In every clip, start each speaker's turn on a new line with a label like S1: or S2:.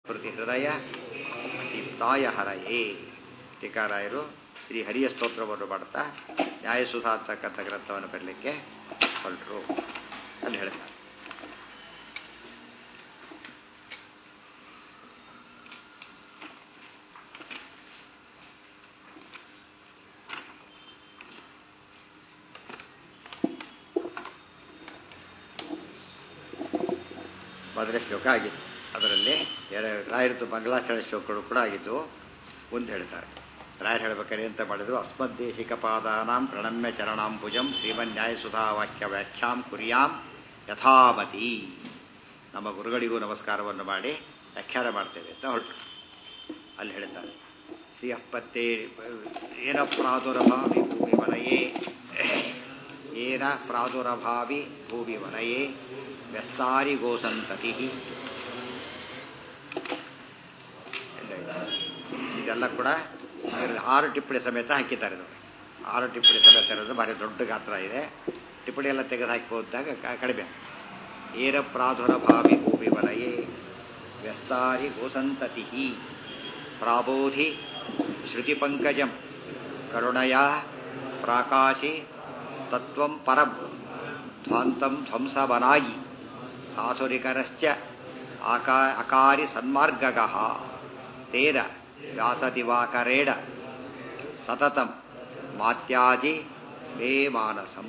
S1: ಪ್ರತಿ ಹೃದಯ ದೀಪ್ತಾಯ ಹರಯೇ ಟೀಕಾರಾಯರು ಶ್ರೀ ಹರಿಯ ಸ್ತೋತ್ರವನ್ನು ಮಾಡ್ತಾ ನ್ಯಾಯಸುಧಾ ಅಂತಕ್ಕಂಥ ಗ್ರಂಥವನ್ನು ಬರಲಿಕ್ಕೆ ಹೊರಟರು ಅಂತ ಹೇಳ್ತಾರೆ ಮೊದಲನೇ ಶ್ಲೋಕ ಆಗಿತ್ತು ಅದರಲ್ಲಿ ರಾಯರದ್ದು ಮಂಗಲಾಚರಣ ಶ್ಲೋಕಗಳು ಕೂಡ ಆಗಿದ್ದು ಒಂದು ಹೇಳ್ತಾರೆ ರಾಯರು ಹೇಳ್ಬೇಕಾದ್ರೆ ಅಂತ ಮಾಡಿದ್ರು ಅಸ್ಮದ್ದೇಶಿಕ ಪಾದಾನಾಂ ಪ್ರಣಮ್ಯ ಚರಣಾಂಬುಜಂ ಶ್ರೀಮನ್ ನ್ಯಾಯಸುಧಾ ವಾಕ್ಯ ವ್ಯಾಖ್ಯಾಂ ಕುರಿಯಾಂ ಯಥಾಮತಿ ನಮ್ಮ ಗುರುಗಳಿಗೂ ನಮಸ್ಕಾರವನ್ನು ಮಾಡಿ ವ್ಯಾಖ್ಯಾನ ಮಾಡ್ತೇವೆ ಅಂತ ಹೊರಟು ಅಲ್ಲಿ ಹೇಳ್ತಾರೆ ಶ್ರೀ ಅಪ್ಪತ್ತೇ ಏನ ಪ್ರಾದುರಭಾವಿ ಭೂಮಿ ವಲಯೇ ಏನ ಪ್ರಾದುರಭಾವಿ ಭೂಮಿ ವಲಯೇ ವ್ಯಸ್ತಾರಿ ಗೋಸಂತತಿ ಇದೆಲ್ಲ ಕೂಡ ಆರು ಟಿಪ್ಪಣಿ ಸಮೇತ ಹಾಕಿದ್ದಾರೆ ನೋಡಿ ಆರು ಟಿಪ್ಪಣಿ ಸಮೇತ ಇರೋದು ಭಾರಿ ದೊಡ್ಡ ಗಾತ್ರ ಇದೆ ಟಿಪ್ಪಣಿ ಎಲ್ಲ ತೆಗೆದು ಹಾಕಿ ಹೋದಾಗ ಕಡಿಮೆ ಏರ ಪ್ರಾದುರಭಾವಿ ಭೂಮಿ ವಲಯೇ ವ್ಯಸ್ತಾರಿ ಗೋಸಂತತಿ ಪ್ರಾಬೋಧಿ ಶ್ರುತಿಪಂಕಜಂ ಕರುಣಯ ಪ್ರಾಕಾಶಿ ತತ್ವಂ ಪರಂ ಧ್ವಾಂತಂ ಧ್ವಂಸವನಾಯಿ ಸಾಸುರಿಕರಶ್ಚ ಆಕಾ ಅಕಾರಿ ಸನ್ಮಾರ್ಗಗಃ ತೇನ ವ್ಯಾಸದಿವಾಕರೇಣ ಸತತಂ ಮಾತ್ಯಾಜಿ ಮೇ ಮಾನಸಂ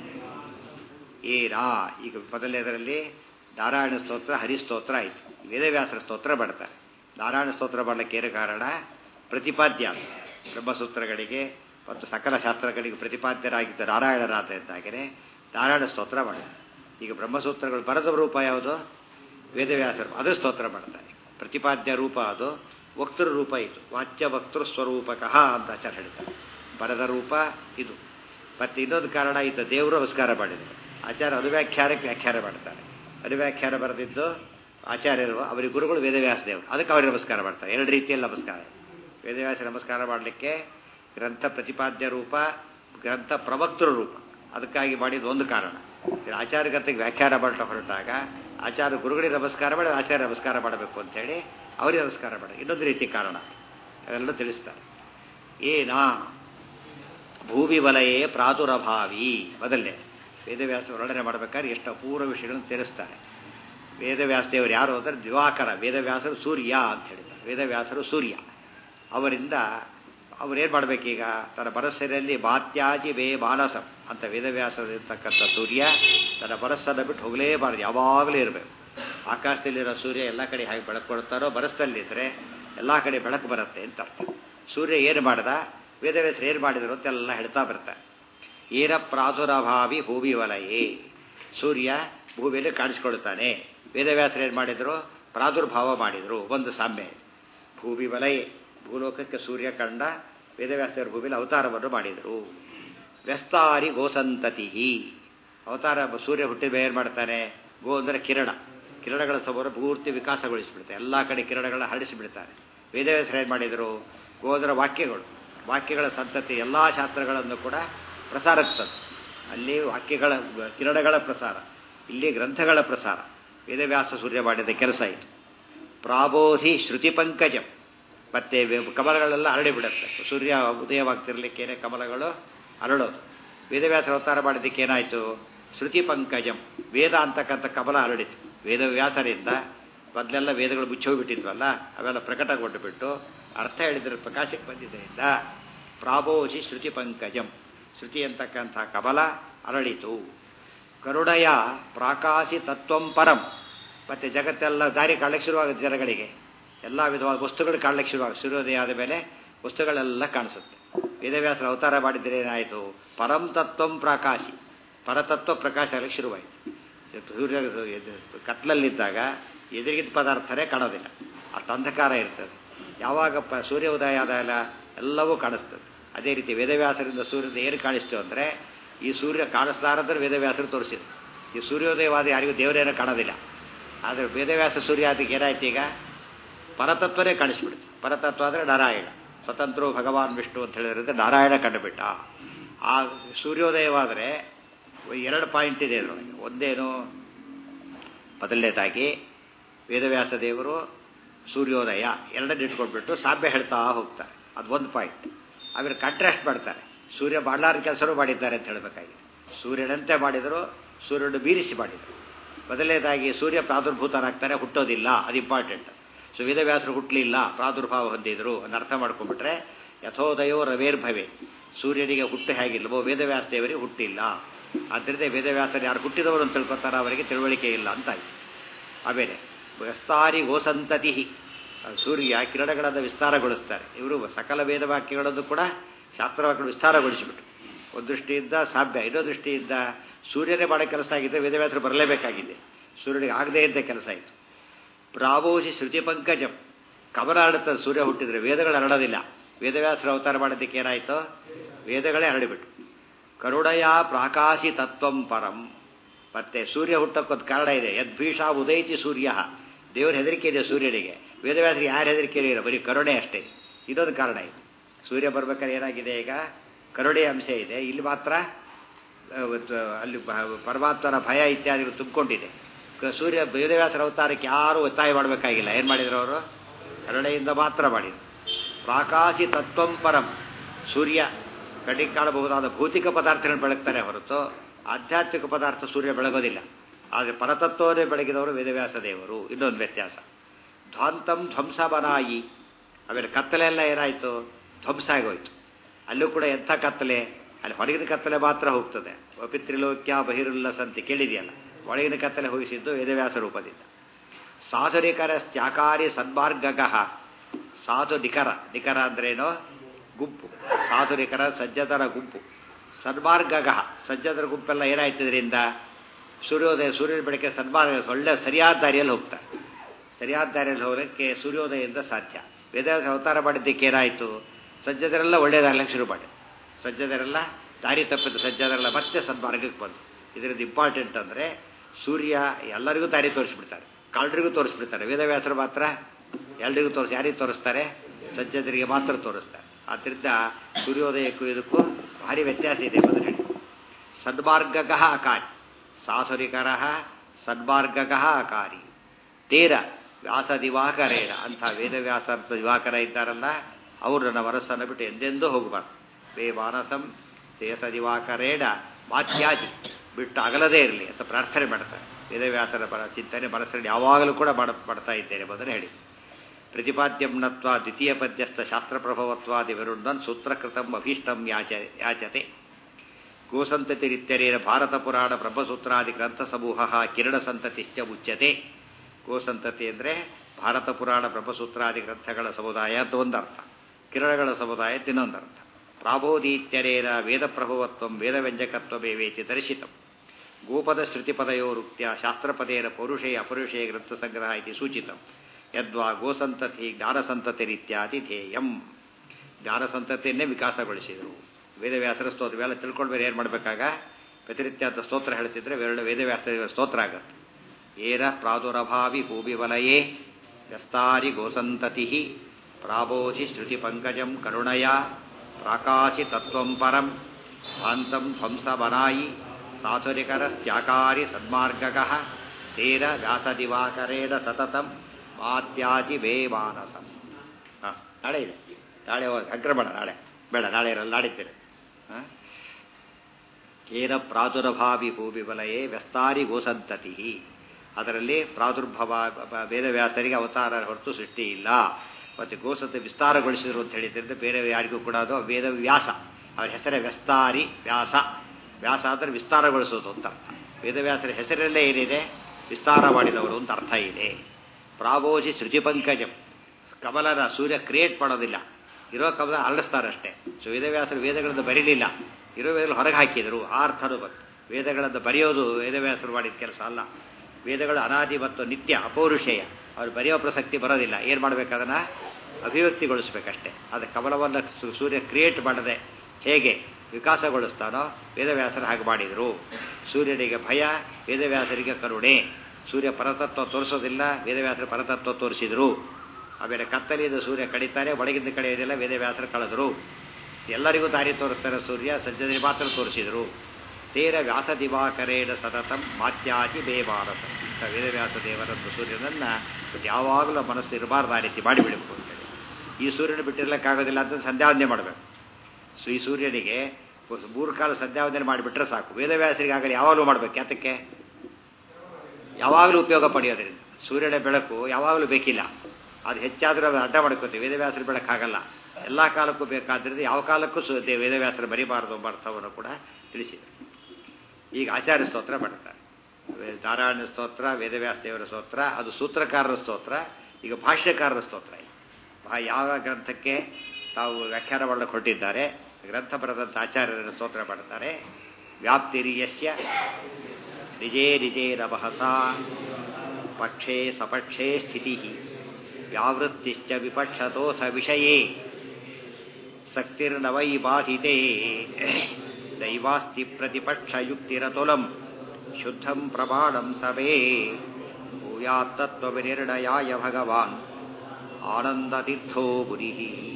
S1: ಏನಾ ಈಗ ಮೊದಲನೇದರಲ್ಲಿ ನಾರಾಯಣ ಸ್ತೋತ್ರ ಹರಿಸ್ತೋತ್ರ ಆಯಿತು ವೇದವ್ಯಾಸರ ಸ್ತೋತ್ರ ಬರ್ತಾರೆ ನಾರಾಯಣ ಸ್ತೋತ್ರ ಮಾಡಲಿಕ್ಕೆ ಏನು ಕಾರಣ ಪ್ರತಿಪಾದ್ಯ ಬ್ರಹ್ಮಸೂತ್ರಗಳಿಗೆ ಮತ್ತು ಸಕಲ ಶಾಸ್ತ್ರಗಳಿಗೆ ಪ್ರತಿಪಾದ್ಯರಾಗಿದ್ದ ನಾರಾಯಣರಾದ್ದರಿಂದಾಗೇ ನಾರಾಯಣ ಸ್ತೋತ್ರ ಮಾಡಿದ ಈಗ ಬ್ರಹ್ಮಸೂತ್ರಗಳು ಬರೆದ ರೂಪ ಯಾವುದು ವೇದವ್ಯಾಸರು ಅದು ಸ್ತೋತ್ರ ಮಾಡ್ತಾರೆ ಪ್ರತಿಪಾದ್ಯ ರೂಪ ಅದು ವಕ್ತೃ ರೂಪ ಇದು ವಾಚ್ಯ ವಕ್ತೃ ಸ್ವರೂಪಕಃ ಅಂತ ಆಚಾರ ಹೇಳ್ತಾರೆ ಬರೆದ ರೂಪ ಇದು ಮತ್ತು ಇನ್ನೊಂದು ಕಾರಣ ಇದ್ದ ದೇವರು ನಮಸ್ಕಾರ ಮಾಡಿದರು ಆಚಾರ ಅನುವ್ಯಾಖ್ಯಾನಕ್ಕೆ ವ್ಯಾಖ್ಯಾನ ಮಾಡ್ತಾರೆ ಅನುವ್ಯಾಖ್ಯಾನ ಬರೆದಿದ್ದು ಆಚಾರ್ಯರು ಅವರಿಗೆ ಗುರುಗಳು ವೇದವ್ಯಾಸ ದೇವರು ಅದಕ್ಕೆ ಅವ್ರಿಗೆ ನಮಸ್ಕಾರ ಮಾಡ್ತಾರೆ ಎರಡು ರೀತಿಯಲ್ಲಿ ನಮಸ್ಕಾರ ವೇದವ್ಯಾಸ ನಮಸ್ಕಾರ ಮಾಡಲಿಕ್ಕೆ ಗ್ರಂಥ ಪ್ರತಿಪಾದ್ಯ ರೂಪ ಗ್ರಂಥ ಪ್ರವಕ್ತೃ ರೂಪ ಅದಕ್ಕಾಗಿ ಮಾಡಿದ ಒಂದು ಕಾರಣ ಆಚಾರ್ಯಗತೆಗೆ ವ್ಯಾಖ್ಯಾನ ಮಾಡಲು ಹೊರಟಾಗ ಆಚಾರ್ಯ ಗುರುಗಳಿಗೆ ನಮಸ್ಕಾರ ಮಾಡಿ ಆಚಾರ್ಯ ನಮಸ್ಕಾರ ಮಾಡಬೇಕು ಅಂತೇಳಿ ಅವರಿಗೆ ನಮಸ್ಕಾರ ಮಾಡಿ ಇನ್ನೊಂದು ರೀತಿ ಕಾರಣ ಅವೆಲ್ಲ ತಿಳಿಸ್ತಾರೆ ಏನಾ ಭೂಮಿ ವಲಯೇ ಪ್ರಾದುರಭಾವಿ ಮೊದಲನೇ ವೇದವ್ಯಾಸ ವರ್ಣನೆ ಮಾಡಬೇಕಾದ್ರೆ ಎಷ್ಟು ಅಪೂರ್ವ ವಿಷಯಗಳನ್ನು ತಿಳಿಸ್ತಾರೆ ವೇದವ್ಯಾಸದೇವರು ಯಾರು ಅಂದರೆ ದಿವಾಕರ ವೇದವ್ಯಾಸರು ಸೂರ್ಯ ಅಂತ ಹೇಳಿದ್ದಾರೆ ವೇದವ್ಯಾಸರು ಸೂರ್ಯ ಅವರಿಂದ ಅವರೇನು ಮಾಡಬೇಕೀಗ ತನ್ನ ಮನಸ್ಸಿನಲ್ಲಿ ಬಾತ್ಯಾಜಿ ವೇ ಮಾನಸಂ ಅಂತ ವೇದವ್ಯಾಸರಿರ್ತಕ್ಕಂಥ ಸೂರ್ಯ ತನ್ನ ಮನಸ್ಸನ್ನು ಬಿಟ್ಟು ಹೋಗಲೇಬಾರದು ಯಾವಾಗಲೂ ಇರಬೇಕು ಆಕಾಶದಲ್ಲಿರೋ ಸೂರ್ಯ ಎಲ್ಲ ಕಡೆ ಹಾಗೆ ಬೆಳಕು ಕೊಡ್ತಾರೋ ಮನಸ್ಸಲ್ಲಿದ್ದರೆ ಎಲ್ಲ ಕಡೆ ಬೆಳಕು ಬರುತ್ತೆ ಅಂತ ಅರ್ಥ ಸೂರ್ಯ ಏನು ಮಾಡ್ದ ವೇದವ್ಯಾಸರು ಏನು ಮಾಡಿದರು ಅಂತೆಲ್ಲ ಹೇಳ್ತಾ ಬರ್ತಾರೆ ಏನ ಪ್ರಾದುರಭಾವಿ ಭೂಮಿ ವಲಯೇ ಸೂರ್ಯ ಭೂಮಿಯಲ್ಲಿ ಕಾಣಿಸ್ಕೊಳ್ತಾನೆ ವೇದವ್ಯಾಸರು ಏನು ಮಾಡಿದರು ಪ್ರಾದುರ್ಭಾವ ಮಾಡಿದರು ಒಂದು ಸಾಮ್ಯ ಭೂಮಿ ವಲಯೇ ಭೂಲೋಕಕ್ಕೆ ಸೂರ್ಯ ಕಂಡ ವೇದವ್ಯಾಸರ ಭೂಮಿಯಲ್ಲಿ ಅವತಾರವನ್ನು ಮಾಡಿದರು ವ್ಯಸ್ತಾರಿ ಗೋಸಂತತಿ ಅವತಾರ ಸೂರ್ಯ ಹುಟ್ಟಿದ ಏನು ಮಾಡ್ತಾನೆ ಗೋ ಅಂದರೆ ಕಿರಣ ಕಿರಣಗಳ ಸಮೂಹ ಪೂರ್ತಿ ವಿಕಾಸಗೊಳಿಸಿಬಿಡ್ತಾರೆ ಎಲ್ಲ ಕಡೆ ಕಿರಣಗಳನ್ನ ಹರಡಿಸಿಬಿಡ್ತಾರೆ ವೇದವ್ಯಾಸರು ಏನು ಮಾಡಿದರು ಗೋದರ ವಾಕ್ಯಗಳು ವಾಕ್ಯಗಳ ಸಂತತಿ ಎಲ್ಲ ಶಾಸ್ತ್ರಗಳನ್ನು ಕೂಡ ಪ್ರಸಾರಕ್ಕೆ ಅಲ್ಲಿ ವಾಕ್ಯಗಳ ಕಿರಣಗಳ ಪ್ರಸಾರ ಇಲ್ಲಿ ಗ್ರಂಥಗಳ ಪ್ರಸಾರ ವೇದವ್ಯಾಸ ಸೂರ್ಯ ಮಾಡಿದ ಕೆಲಸ ಇದು ಪ್ರಾಬೋಧಿ ಶ್ರುತಿ ಪಂಕಜಂ ಮತ್ತೆ ಕಮಲಗಳೆಲ್ಲ ಹರಡಿ ಬಿಡುತ್ತೆ ಸೂರ್ಯ ಉದಯವಾಗ್ತಿರ್ಲಿಕ್ಕೇನೆ ಕಮಲಗಳು ಹರಡೋದು ವೇದವ್ಯಾಸರ ಅವತಾರ ಮಾಡಿದ್ದಕ್ಕೆ ಏನಾಯಿತು ಶ್ರುತಿ ಪಂಕಜಂ ವೇದ ಅಂತಕ್ಕಂಥ ಕಮಲ ಹರಡಿತು ವೇದವ್ಯಾಸರಿಂದ ಮೊದಲೆಲ್ಲ ವೇದಗಳು ಮುಚ್ಚೋಗ್ಬಿಟ್ಟಿದ್ವಲ್ಲ ಅವೆಲ್ಲ ಪ್ರಕಟಗೊಂಡು ಬಿಟ್ಟು ಅರ್ಥ ಹೇಳಿದ್ರೆ ಪ್ರಕಾಶಕ್ಕೆ ಬಂದಿದ್ದರಿಂದ ಪ್ರಾಬೋಧಿ ಶ್ರುತಿ ಪಂಕಜಂ ಶ್ರುತಿ ಅಂತಕ್ಕಂಥ ಕಮಲ ಅರಳಿತು ಕರುಣಯ ಪ್ರಾಕಾಶಿ ತತ್ವಂ ಪರಂ ಮತ್ತೆ ಜಗತ್ತೆಲ್ಲ ದಾರಿ ಕಾಣಲಿಕ್ಕೆ ಶುರುವಾಗುತ್ತೆ ಜನಗಳಿಗೆ ಎಲ್ಲ ವಿಧವಾದ ವಸ್ತುಗಳು ಕಾಣಲಿಕ್ಕೆ ಶುರುವಾಗ ಸೂರ್ಯೋದಯ ಆದ ಮೇಲೆ ವಸ್ತುಗಳೆಲ್ಲ ಕಾಣಿಸುತ್ತೆ ವೇದವ್ಯಾಸರ ಅವತಾರ ಮಾಡಿದರೆ ಏನಾಯಿತು ಪರಂ ತತ್ವಂ ಪ್ರಾಕಾಶಿ ಪರತತ್ವ ಪ್ರಕಾಶ ಆಗಲಿಕ್ಕೆ ಶುರುವಾಯಿತು ಸೂರ್ಯ ಕತ್ಲಲ್ಲಿದ್ದಾಗ ಎದುರಿಗಿದ್ದ ಪದಾರ್ಥನೇ ಕಾಣೋದಿಲ್ಲ ಅಷ್ಟು ಅಂಧಕಾರ ಇರ್ತದೆ ಯಾವಾಗ ಪ ಸೂರ್ಯ ಉದಯ ಆದಾಗ ಎಲ್ಲವೂ ಕಾಣಿಸ್ತದೆ ಅದೇ ರೀತಿ ವೇದವ್ಯಾಸರಿಂದ ಸೂರ್ಯದ ಏನು ಕಾಣಿಸ್ತು ಅಂದರೆ ಈ ಸೂರ್ಯ ಕಾಣಿಸ್ಲಾರದ್ರೆ ವೇದವ್ಯಾಸರು ತೋರಿಸಿದ್ರು ಈ ಸೂರ್ಯೋದಯವಾದ ಯಾರಿಗೂ ದೇವರೇನೋ ಕಾಣೋದಿಲ್ಲ ಆದರೆ ವೇದವ್ಯಾಸ ಸೂರ್ಯ ಅದಕ್ಕೆ ಏನಾಯ್ತು ಈಗ ಪರತತ್ವನೇ ಕಾಣಿಸ್ಬಿಡ್ತು ಪರತತ್ವ ಅಂದರೆ ನಾರಾಯಣ ಸ್ವತಂತ್ರ ಭಗವಾನ್ ವಿಷ್ಣು ಅಂತ ಹೇಳಿದ್ರೆ ನಾರಾಯಣ ಕಂಡುಬಿಟ್ಟ ಆ ಸೂರ್ಯೋದಯವಾದರೆ ಎರಡು ಪಾಯಿಂಟ್ ಇದೆ ಅದರೊಳಗೆ ಒಂದೇನು ಮೊದಲನೇದಾಗಿ ವೇದವ್ಯಾಸ ದೇವರು ಸೂರ್ಯೋದಯ ಎರಡನ್ನು ಇಟ್ಕೊಂಡ್ಬಿಟ್ಟು ಸಾಭ್ಯ ಹೇಳ್ತಾ ಹೋಗ್ತಾರೆ ಅದು ಒಂದು ಪಾಯಿಂಟ್ ಆಮೇಲೆ ಕಾಂಟ್ರಾಸ್ಟ್ ಮಾಡ್ತಾರೆ ಸೂರ್ಯ ಮಾಡಲಾರ ಕೆಲಸನೂ ಮಾಡಿದ್ದಾರೆ ಅಂತ ಹೇಳಬೇಕಾಗಿದೆ ಸೂರ್ಯನಂತೆ ಮಾಡಿದರು ಸೂರ್ಯನ ಮೀರಿಸಿ ಮಾಡಿದರು ಮೊದಲನೇದಾಗಿ ಸೂರ್ಯ ಪ್ರಾದುರ್ಭೂತನಾಗ್ತಾರೆ ಹುಟ್ಟೋದಿಲ್ಲ ಅದು ಇಂಪಾರ್ಟೆಂಟ್ ಸೊ ವೇದವ್ಯಾಸರು ಹುಟ್ಟಲಿಲ್ಲ ಪ್ರಾದುರ್ಭಾವ ಹೊಂದಿದ್ರು ಅಂತ ಅರ್ಥ ಮಾಡ್ಕೊಂಡ್ಬಿಟ್ರೆ ಯಥೋದಯೋ ರವೇರ್ಭವೆ ಸೂರ್ಯನಿಗೆ ಹುಟ್ಟು ಹೇಗಿಲ್ಲವೋ ವೇದವ್ಯಾಸ ದೇವರಿಗೆ ಹುಟ್ಟಿಲ್ಲ ಆದ್ದರಿಂದ ವೇದವ್ಯಾಸರು ಯಾರು ಹುಟ್ಟಿದವರು ಅಂತ ತಿಳ್ಕೊತಾರ ಅವರಿಗೆ ತಿಳುವಳಿಕೆ ಇಲ್ಲ ಅಂತಾಯ್ತು ಆಮೇಲೆ ವ್ಯಸ್ತಾರಿ ಗೋಸಂತತಿ ಸೂರ್ಯ ಕಿರಣಗಳನ್ನು ವಿಸ್ತಾರಗೊಳಿಸ್ತಾರೆ ಇವರು ಸಕಲ ವೇದವಾಕ್ಯಗಳನ್ನು ಕೂಡ ಶಾಸ್ತ್ರವಾಕ್ಯಗಳು ವಿಸ್ತಾರಗೊಳಿಸಿಬಿಟ್ಟು ಒಂದು ದೃಷ್ಟಿಯಿಂದ ಸಾಧ್ಯ ಇನ್ನೊಂದು ದೃಷ್ಟಿಯಿಂದ ಸೂರ್ಯನೇ ಮಾಡೋ ಕೆಲಸ ಆಗಿದ್ದರೆ ವೇದವ್ಯಾಸರು ಬರಲೇಬೇಕಾಗಿದೆ ಸೂರ್ಯನಿಗೆ ಆಗದೇ ಇದ್ದ ಕೆಲಸ ಇತ್ತು ಪ್ರಾವೋಷಿ ಶ್ರುತಿ ಪಂಕಜಂ ಕಮಲ ಹರಡುತ್ತದೆ ಸೂರ್ಯ ಹುಟ್ಟಿದ್ರೆ ವೇದಗಳು ಹರಡೋದಿಲ್ಲ ವೇದವ್ಯಾಸರು ಅವತಾರ ಮಾಡೋದಕ್ಕೆ ಏನಾಯಿತು ವೇದಗಳೇ ಹರಡಿಬಿಟ್ಟು ಕರುಣಯ ಪ್ರಾಕಾಶಿ ತತ್ವಂ ಪರಂ ಮತ್ತೆ ಸೂರ್ಯ ಹುಟ್ಟಕ್ಕೊಂದು ಕಾರಣ ಇದೆ ಯದ್ಭೀಷ ಉದೈತಿ ಸೂರ್ಯ ದೇವರ ಹೆದರಿಕೆ ಇದೆ ಸೂರ್ಯನಿಗೆ ವೇದವ್ಯಾಸರಿಗೆ ಯಾರು ಹೆದರಿಕೆ ಇಲ್ಲ ಬರೀ ಕರುಣೆ ಅಷ್ಟೇ ಇದೊಂದು ಕಾರಣ ಇದೆ ಸೂರ್ಯ ಬರ್ಬೇಕಾದ್ರೆ ಏನಾಗಿದೆ ಈಗ ಕರುಣೆಯ ಅಂಶ ಇದೆ ಇಲ್ಲಿ ಮಾತ್ರ ಅಲ್ಲಿ ಪರಮಾತ್ಮನ ಭಯ ಇತ್ಯಾದಿಗಳು ತುಂಬಿಕೊಂಡಿದೆ ಸೂರ್ಯ ವೇದವ್ಯಾಸರ ಅವತಾರಕ್ಕೆ ಯಾರೂ ಒತ್ತಾಯ ಮಾಡಬೇಕಾಗಿಲ್ಲ ಏನು ಮಾಡಿದ್ರು ಅವರು ಕರುಣೆಯಿಂದ ಮಾತ್ರ ಮಾಡಿದರು ಪ್ರಾಕಾಶಿ ತತ್ವಂ ಪರಂ ಸೂರ್ಯ ಕಣ್ಣಿಗೆ ಕಾಣಬಹುದಾದ ಭೌತಿಕ ಪದಾರ್ಥಗಳನ್ನು ಬೆಳಗ್ತಾರೆ ಹೊರತು ಆಧ್ಯಾತ್ಮಿಕ ಪದಾರ್ಥ ಸೂರ್ಯ ಬೆಳಗೋದಿಲ್ಲ ಆದರೆ ಪರತತ್ವವನ್ನೇ ಬೆಳಗಿದವರು ವೇದವ್ಯಾಸ ದೇವರು ಇನ್ನೊಂದು ವ್ಯತ್ಯಾಸ ಧ್ವಾಂತಂ ಧ್ವಂಸ ಬನಾಯಿ ಆಮೇಲೆ ಕತ್ತಲೆ ಎಲ್ಲ ಏನಾಯಿತು ಧ್ವಂಸ ಆಗೋಯ್ತು ಅಲ್ಲೂ ಕೂಡ ಎಂಥ ಕತ್ತಲೆ ಅಲ್ಲಿ ಹೊರಗಿನ ಕತ್ತಲೆ ಮಾತ್ರ ಹೋಗ್ತದೆ ಪಿತೃಲೋಕ್ಯ ಬಹಿರುಲ್ಲಸಂತೆ ಕೇಳಿದೆಯಲ್ಲ ಒಳಗಿನ ಕತ್ತಲೆ ಹೋಗಿಸಿದ್ದು ವೇದವ್ಯಾಸ ರೂಪದಿಂದ ಸಾಧುನಿಕರ ತ್ಯಾಕಾರಿ ಸನ್ಮಾರ್ಗಗಃ ಸಾಧು ನಿಕರ ನಿಕರ ಅಂದ್ರೇನೋ ಗುಂಪು ಸಾಧುನಿಕರ ಸಜ್ಜದರ ಗುಂಪು ಸನ್ಮಾರ್ಗಗಃ ಸಜ್ಜದರ ಗುಂಪೆಲ್ಲ ಏನಾಯ್ತು ಇದರಿಂದ ಸೂರ್ಯೋದಯ ಸೂರ್ಯನ ಬೆಳಗ್ಗೆ ಸನ್ಮಾರ್ಗ ಒಳ್ಳೆ ಸರಿಯಾದ ದಾರಿಯಲ್ಲಿ ಹೋಗ್ತಾರೆ ಸರಿಯಾದ ದಾರಿಯಲ್ಲಿ ಹೋಗೋಕ್ಕೆ ಸೂರ್ಯೋದಯದಿಂದ ಸಾಧ್ಯ ವೇದವ್ಯಾಸ ಅವತಾರ ಮಾಡಿದ್ದಕ್ಕೆ ಏನಾಯಿತು ಸಜ್ಜದರೆಲ್ಲ ಒಳ್ಳೆಯದಾಗಲಿಕ್ಕೆ ಶುರು ಮಾಡಿ ಸಜ್ಜದರೆಲ್ಲ ದಾರಿ ತಪ್ಪಿದ ಸಜ್ಜದರೆಲ್ಲ ಮತ್ತೆ ಸನ್ಮಾರ್ಗಕ್ಕೆ ಬಂತು ಇದರಿಂದ ಇಂಪಾರ್ಟೆಂಟ್ ಅಂದರೆ ಸೂರ್ಯ ಎಲ್ಲರಿಗೂ ದಾರಿ ತೋರಿಸ್ಬಿಡ್ತಾರೆ ಕಾಲ್ರಿಗೂ ತೋರಿಸ್ಬಿಡ್ತಾರೆ ವೇದವ್ಯಾಸರು ಮಾತ್ರ ಎಲ್ರಿಗೂ ತೋರಿಸಿ ಯಾರಿಗೆ ತೋರಿಸ್ತಾರೆ ಸಜ್ಜದರಿಗೆ ಮಾತ್ರ ತೋರಿಸ್ತಾರೆ ಆದ್ದರಿಂದ ಸೂರ್ಯೋದಯಕ್ಕೂ ಇದಕ್ಕೂ ಭಾರಿ ವ್ಯತ್ಯಾಸ ಇದೆ ಮೊದಲು ಹೇಳಿ ಸನ್ಮಾರ್ಗಕಃ ಅಕಾರಿ ಸಾಧುರಿಕರ ಸನ್ಮಾರ್ಗಕಃ ಅಕಾರಿ ತೇರ ವ್ಯಾಸ ದಿವಾಕರೇಣ ಅಂಥ ವೇದವ್ಯಾಸ ದಿವಾಕರ ಇದ್ದಾರಲ್ಲ ಅವರು ನನ್ನ ಮನಸ್ಸನ್ನು ಬಿಟ್ಟು ಎಂದೆಂದೂ ಹೋಗಬಾರ್ದು ವೇ ಮಾನಸಂ ತೇಸ ದಿವಾಕರೇಣ ಮಾತ್ಯಾಜಿ ಬಿಟ್ಟು ಅಗಲದೇ ಇರಲಿ ಅಂತ ಪ್ರಾರ್ಥನೆ ಮಾಡ್ತಾರೆ ವೇದವ್ಯಾಸರ ಪರ ಚಿಂತನೆ ಮನಸ್ಸಲ್ಲಿ ಯಾವಾಗಲೂ ಕೂಡ ಮಾಡ ಮಾಡ್ತಾ ಇದ್ದೇನೆ ಮೊದಲು ಹೇಳಿ ಪ್ರತಿಪಾದ್ಯಂನತ್ವ ದ್ವಿತೀಯ ಪದ್ಯಸ್ಥ ಶಾಸ್ತ್ರಪ್ರಭವತ್ವಾದಿ ವಿರುದ್ಧನ್ ಸೂತ್ರಕೃತಂ ಅಭೀಷ್ಟಂ ಯಾಚ ಯಾಚತೆ ಗೋಸಂತತಿರಿತ್ಯರೇನ ಭಾರತ ಪುರಾಣ ಬ್ರಹ್ಮಸೂತ್ರಾದಿ ಗ್ರಂಥ ಸಮೂಹ ಕಿರಣ ಸಂತತಿಶ್ಚ ಉಚ್ಯತೆ ಗೋಸಂತತಿ ಅಂದರೆ ಭಾರತ ಪುರಾಣ ಬ್ರಹ್ಮಸೂತ್ರಾದಿ ಗ್ರಂಥಗಳ ಸಮುದಾಯ ಅಂತ ಒಂದರ್ಥ ಕಿರಣಗಳ ಸಮುದಾಯ ತಿನ್ನೊಂದರ್ಥ ಪ್ರಾಬೋಧೀತ್ಯರೇನ ವೇದ ಪ್ರಭುವತ್ವ ವೇದವ್ಯಂಜಕತ್ವಮೇವೇತಿ ದರ್ಶಿತಂ ಗೋಪದ ಶ್ರುತಿಪದಯೋರುಕ್ತ್ಯ ಶಾಸ್ತ್ರಪದೇನ ಪೌರುಷೇಯ ಅಪರುಷೇಯ ಗ್ರಂಥ ಸಂಗ್ರಹ ಇತಿ ಸೂಚಿತಂ ಯದ್ವಾ ಗೋಸಂತತಿ ಜ್ಞಾನಸಂತತಿರಿತ್ಯಾದಿ ಧ್ಯೇಯಂ ಜ್ಞಾನಸಂತತಿಯನ್ನೇ ವಿಕಾಸಗೊಳಿಸಿದರು ವೇದವ್ಯಾಸರ ಸ್ತೋತ್ರ ಇವೆಲ್ಲ ತಿಳ್ಕೊಂಡ್ಮೇಲೆ ಏನು ಮಾಡಬೇಕಾಗ ವ್ಯತಿರಿತ್ಯಾದ ಸ್ತೋತ್ರ ಹೇಳ್ತಿದ್ರೆ ವೇರಳ ವೇದವ್ಯಾಸ ಸ್ತೋತ್ರ ಆಗತ್ತೆ ಏನ ಪ್ರಾದುರಭಾವಿ ಭೂಮಿವಲಯೇ ವ್ಯಸ್ತಾರಿ ಗೋಸಂತತಿ ಪ್ರಾಬೋಧಿ ಶ್ರುತಿ ಪಂಕಜಂ ಕರುಣಯ ಪ್ರಾಕಾಶಿ ತತ್ವಂ ಪರಂ ಭಾಂತಂ ಧ್ವಂಸ ಬನಾಯಿ ಸಾಧುರಿಕರಸ್ತ್ಯಾಕಾರಿ ಸನ್ಮಾರ್ಗಕಃ ತೇನ ವ್ಯಾಸದಿವಾಕರೇಣ ಸತತಂ ಮಾತ್ಯಾಜಿ ವೇ ಮಾನಸಂ ಹಾಂ ನಾಳೆ ಇದೆ ನಾಳೆ ಅಗ್ರಬೇಡ ನಾಳೆ ಬೇಡ ನಾಳೆ ಇರಲ್ಲ ನಾಡಿದ್ದೇನೆ ಹಾಂ ಏನ ಪ್ರಾದುರ್ಭಾವಿ ಭೂಮಿವಲಯೇ ವ್ಯಸ್ತಾರಿ ಗೋಸಂತತಿ ಅದರಲ್ಲಿ ಪ್ರಾದುರ್ಭವ ವೇದವ್ಯಾಸರಿಗೆ ಅವತಾರ ಹೊರತು ಸೃಷ್ಟಿ ಇಲ್ಲ ಮತ್ತು ಗೋಸಂತ ವಿಸ್ತಾರಗೊಳಿಸಿದ್ರು ಅಂತ ಹೇಳಿದ್ರಿಂದ ಬೇರೆ ಯಾರಿಗೂ ಕೂಡ ಅದು ವೇದವ್ಯಾಸ ಅವರ ಹೆಸರೇ ವ್ಯಸ್ತಾರಿ ವ್ಯಾಸ ವ್ಯಾಸ ಅಂದರೆ ವಿಸ್ತಾರಗೊಳಿಸೋದು ಅಂತ ಅರ್ಥ ವೇದವ್ಯಾಸರ ಹೆಸರಲ್ಲೇ ಏನಿದೆ ವಿಸ್ತಾರ ಮಾಡಿದವರು ಅಂತ ಅರ್ಥ ಇದೆ ಪ್ರಾಬೋಜಿ ಶ್ರುತಿ ಪಂಕಜಂ ಕಮಲನ ಸೂರ್ಯ ಕ್ರಿಯೇಟ್ ಮಾಡೋದಿಲ್ಲ ಇರೋ ಕಮಲ ಅರಳಿಸ್ತಾರಷ್ಟೇ ಸೊ ವೇದವ್ಯಾಸರು ವೇದಗಳನ್ನು ಬರೀಲಿಲ್ಲ ಇರೋ ವೇದಗಳು ಹೊರಗೆ ಹಾಕಿದರು ಆ ಅರ್ಥನೂ ಬಂತು ವೇದಗಳನ್ನು ಬರೆಯೋದು ವೇದವ್ಯಾಸರು ಮಾಡಿದ ಕೆಲಸ ಅಲ್ಲ ವೇದಗಳು ಅನಾದಿ ಮತ್ತು ನಿತ್ಯ ಅಪೌರುಷೇಯ ಅವ್ರು ಬರೆಯೋ ಪ್ರಸಕ್ತಿ ಬರೋದಿಲ್ಲ ಏನು ಮಾಡಬೇಕದನ್ನು ಅಭಿವ್ಯಕ್ತಿಗೊಳಿಸ್ಬೇಕಷ್ಟೇ ಅದು ಕಮಲವನ್ನು ಸೂರ್ಯ ಕ್ರಿಯೇಟ್ ಮಾಡದೆ ಹೇಗೆ ವಿಕಾಸಗೊಳಿಸ್ತಾನೋ ವೇದವ್ಯಾಸರು ಹಾಗೆ ಮಾಡಿದರು ಸೂರ್ಯನಿಗೆ ಭಯ ವೇದವ್ಯಾಸರಿಗೆ ಕರುಣೆ ಸೂರ್ಯ ಪರತತ್ವ ತೋರಿಸೋದಿಲ್ಲ ವೇದವ್ಯಾಸರು ಪರತತ್ವ ತೋರಿಸಿದರು ಆಮೇಲೆ ಕತ್ತಲಿಯಿಂದ ಸೂರ್ಯ ಕಡಿತಾರೆ ಒಳಗಿಂದ ಕಡೆಯೋದಿಲ್ಲ ವೇದವ್ಯಾಸರು ಕಳೆದರು ಎಲ್ಲರಿಗೂ ದಾರಿ ತೋರಿಸ್ತಾರೆ ಸೂರ್ಯ ಸಜ್ಜದಲ್ಲಿ ಮಾತ್ರ ತೋರಿಸಿದರು ತೇರ ವ್ಯಾಸ ದಿವಾಕರೇಣ ಸತತಂ ಮಾತ್ಯಾತಿ ಬೇವಾರಸ ಅಂತ ವೇದವ್ಯಾಸ ದೇವರದ್ದು ಸೂರ್ಯನನ್ನು ಯಾವಾಗಲೂ ಮನಸ್ಸು ಇರಬಾರ್ದು ಆ ರೀತಿ ಮಾಡಿಬಿಡಬೇಕು ಅಂತೇಳಿ ಈ ಸೂರ್ಯನ ಬಿಟ್ಟಿರ್ಲಿಕ್ಕಾಗೋದಿಲ್ಲ ಅಂತ ಸಂಧ್ಯಾವಂದನೆ ಮಾಡಬೇಕು ಸೊ ಈ ಸೂರ್ಯನಿಗೆ ಮೂರು ಕಾಲ ಸಂಧ್ಯಾವಂದನೆ ಮಾಡಿಬಿಟ್ರೆ ಸಾಕು ವೇದವ್ಯಾಸರಿಗೆ ಆಗಲಿ ಯಾವಾಗಲೂ ಮಾಡಬೇಕು ಯಾತಕ್ಕೆ ಯಾವಾಗಲೂ ಉಪಯೋಗ ಪಡೆಯೋದ್ರಿಂದ ಸೂರ್ಯನ ಬೆಳಕು ಯಾವಾಗಲೂ ಬೇಕಿಲ್ಲ ಅದು ಹೆಚ್ಚಾದರೂ ಅದು ಅಡ್ಡ ಮಾಡ್ಕೋತೀವಿ ವೇದವ್ಯಾಸರ ಬೆಳಕಾಗಲ್ಲ ಎಲ್ಲ ಕಾಲಕ್ಕೂ ಬೇಕಾದ್ರಿಂದ ಯಾವ ಕಾಲಕ್ಕೂ ಸು ದೇ- ವೇದವ್ಯಾಸರು ಬರಿಬಾರದು ಎಂಬ ಅರ್ಥವನ್ನು ಕೂಡ ತಿಳಿಸಿದೆ ಈಗ ಆಚಾರ್ಯ ಸ್ತೋತ್ರ ಮಾಡ್ತಾರೆ ವೇ- ನಾರಾಯಣ ಸ್ತೋತ್ರ ವೇದವ್ಯಾಸ ದೇವರ ಸ್ತೋತ್ರ ಅದು ಸೂತ್ರಕಾರರ ಸ್ತೋತ್ರ ಈಗ ಭಾಷ್ಯಕಾರರ ಸ್ತೋತ್ರ ಇದು. ಭಾ- ಯಾವ ಗ್ರಂಥಕ್ಕೆ ತಾವು ವ್ಯಾಖ್ಯಾನ ಮಾಡಲು ಕೊಟ್ಟಿದ್ದಾರೆ ಗ್ರಂಥ ಬರೆದಂಥ ಆಚಾರ್ಯರ ಸ್ತೋತ್ರ ಮಾಡ್ತಾರೆ ವ್ಯಾಪ್ತಿರಿಯಸ್ಯ ನಿಜೇ ನಿಜೇ ರಭಸ ಪಕ್ಷೇ ಸಪಕ್ಷೇ ಸ್ಥಿತಿ ವ್ಯಾವೃತ್ತಿಶ್ಚ ವಿಪಕ್ಷತೋಥ ವಿಷಯೇ ಸಕ್ತಿರ್ನವೈ ಬಾಧಿತೆ ದೈವಾಸ್ತಿ ಪ್ರತಿಪಕ್ಷಯುಕ್ತಿರತುಲಂ ಶುದ್ಧಂ ಪ್ರಮಾಣಂ ಸಭೇ ಭೂಯಾತ್ತತ್ವವಿನಿರ್ಣಯಾಯ ಭಗವಾನ್ ಆನಂದತೀರ್ಥೋ ಗುರಿ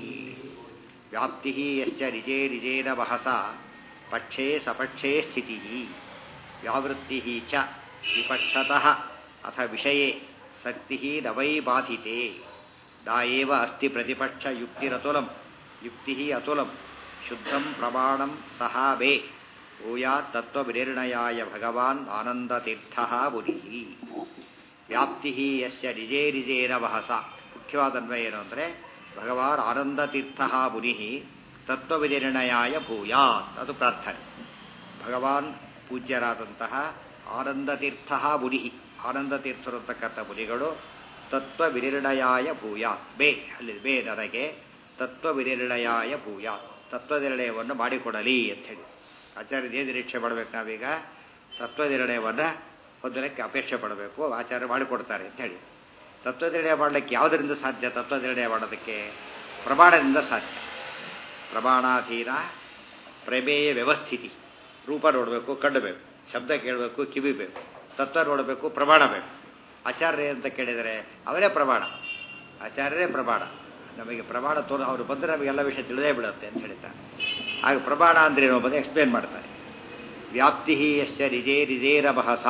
S1: ವ್ಯಾಪ್ತಿ ಯಸ್ಯ ನಿಜೇ ನಿಜೇನ ವಹಸ ಪಕ್ಷೇ ಸಪಕ್ಷೇ ಸ್ಥಿತಿ ವ್ಯಾವೃತ್ತಿ ಚ ವಿಪಕ್ಷತಃ ಅಥ ವಿಷಯೇ ಸಕ್ತಿ ನ ವೈ ಬಾಧಿತೆ ದಾ ಏವ ಅಸ್ತಿ ಪ್ರತಿಪಕ್ಷ ಯುಕ್ತಿರತುಲಂ ಯುಕ್ತಿ ಅತುಲಂ ಶುದ್ಧಂ ಪ್ರಮಾಣಂ ಸಹ ವೇ ಭೂಯಾತ್ ತತ್ವವಿನಿರ್ಣಯಾಯ ಭಗವಾನ್ ಆನಂದತೀರ್ಥ ಮುನಿ ವ್ಯಾಪ್ತಿ ಯಸ್ಯ ನಿಜೇ ನಿಜೇನ ವಹಸ ಮುಖ್ಯವಾದ ಅನ್ವಯ ಏನು ಅಂದರೆ ಭಗವಾನ್ ಆನಂದತೀರ್ಥ ಮುನಿ ತತ್ವವಿನಿರ್ಣಯಾಯ ಭೂಯಾತ್ ಅದು ಪ್ರಾರ್ಥನೆ ಭಗವಾನ್ ಪೂಜ್ಯರಾದಂತಹ ಆನಂದತೀರ್ಥ ಮುನಿ ಆನಂದತೀರ್ಥರು ಅಂತಕ್ಕಂಥ ಮುನಿಗಳು ತತ್ವ ವಿನಿರ್ಣಯಾಯ ಭೂಯಾತ್ ಬೇ ಅಲ್ಲಿ ಬೇ ನನಗೆ ತತ್ವ ವಿನಿರ್ಣಯಾಯ ಭೂಯಾತ್ ತತ್ವ ನಿರ್ಣಯವನ್ನು ಮಾಡಿಕೊಡಲಿ ಅಂತ ಹೇಳಿ ಆಚಾರ್ಯ ಏನು ನಿರೀಕ್ಷೆ ಮಾಡಬೇಕು ನಾವೀಗ ತತ್ವ ನಿರ್ಣಯವನ್ನು ಹೊಂದಲಿಕ್ಕೆ ಅಪೇಕ್ಷೆ ಪಡಬೇಕು ಆಚಾರ್ಯ ಮಾಡಿಕೊಡ್ತಾರೆ ಅಂತ ಹೇಳಿ ತತ್ವ ನಿರ್ಣಯ ಮಾಡಲಿಕ್ಕೆ ಯಾವುದರಿಂದ ಸಾಧ್ಯ ತತ್ವ ನಿರ್ಣಯ ಮಾಡೋದಕ್ಕೆ ಪ್ರಮಾಣದಿಂದ ಸಾಧ್ಯ ಪ್ರಮಾಣಾಧೀನ ಪ್ರಮೇಯ ವ್ಯವಸ್ಥಿತಿ ರೂಪ ನೋಡಬೇಕು ಕಣ್ಣು ಬೇಕು ಶಬ್ದ ಕೇಳಬೇಕು ಕಿವಿ ಬೇಕು ತತ್ವ ನೋಡಬೇಕು ಪ್ರಮಾಣ ಬೇಕು ಆಚಾರ್ಯ ಅಂತ ಕೇಳಿದರೆ ಅವರೇ ಪ್ರಮಾಣ ಆಚಾರ್ಯರೇ ಪ್ರಮಾಣ ನಮಗೆ ಪ್ರಮಾಣ ತೋರ ಅವರು ಬಂದರೆ ನಮಗೆಲ್ಲ ವಿಷಯ ತಿಳಿದೇ ಬಿಡುತ್ತೆ ಅಂತ ಹೇಳ್ತಾರೆ ಆಗ ಪ್ರಮಾಣ ಅಂದ್ರೆ ಏನೋ ಬಂದು ಎಕ್ಸ್ಪ್ಲೇನ್ ಮಾಡ್ತಾರೆ ವ್ಯಾಪ್ತಿ ಯಶ್ಚ ನಿಜೇ ನಿಜೇರ ಬಹಸ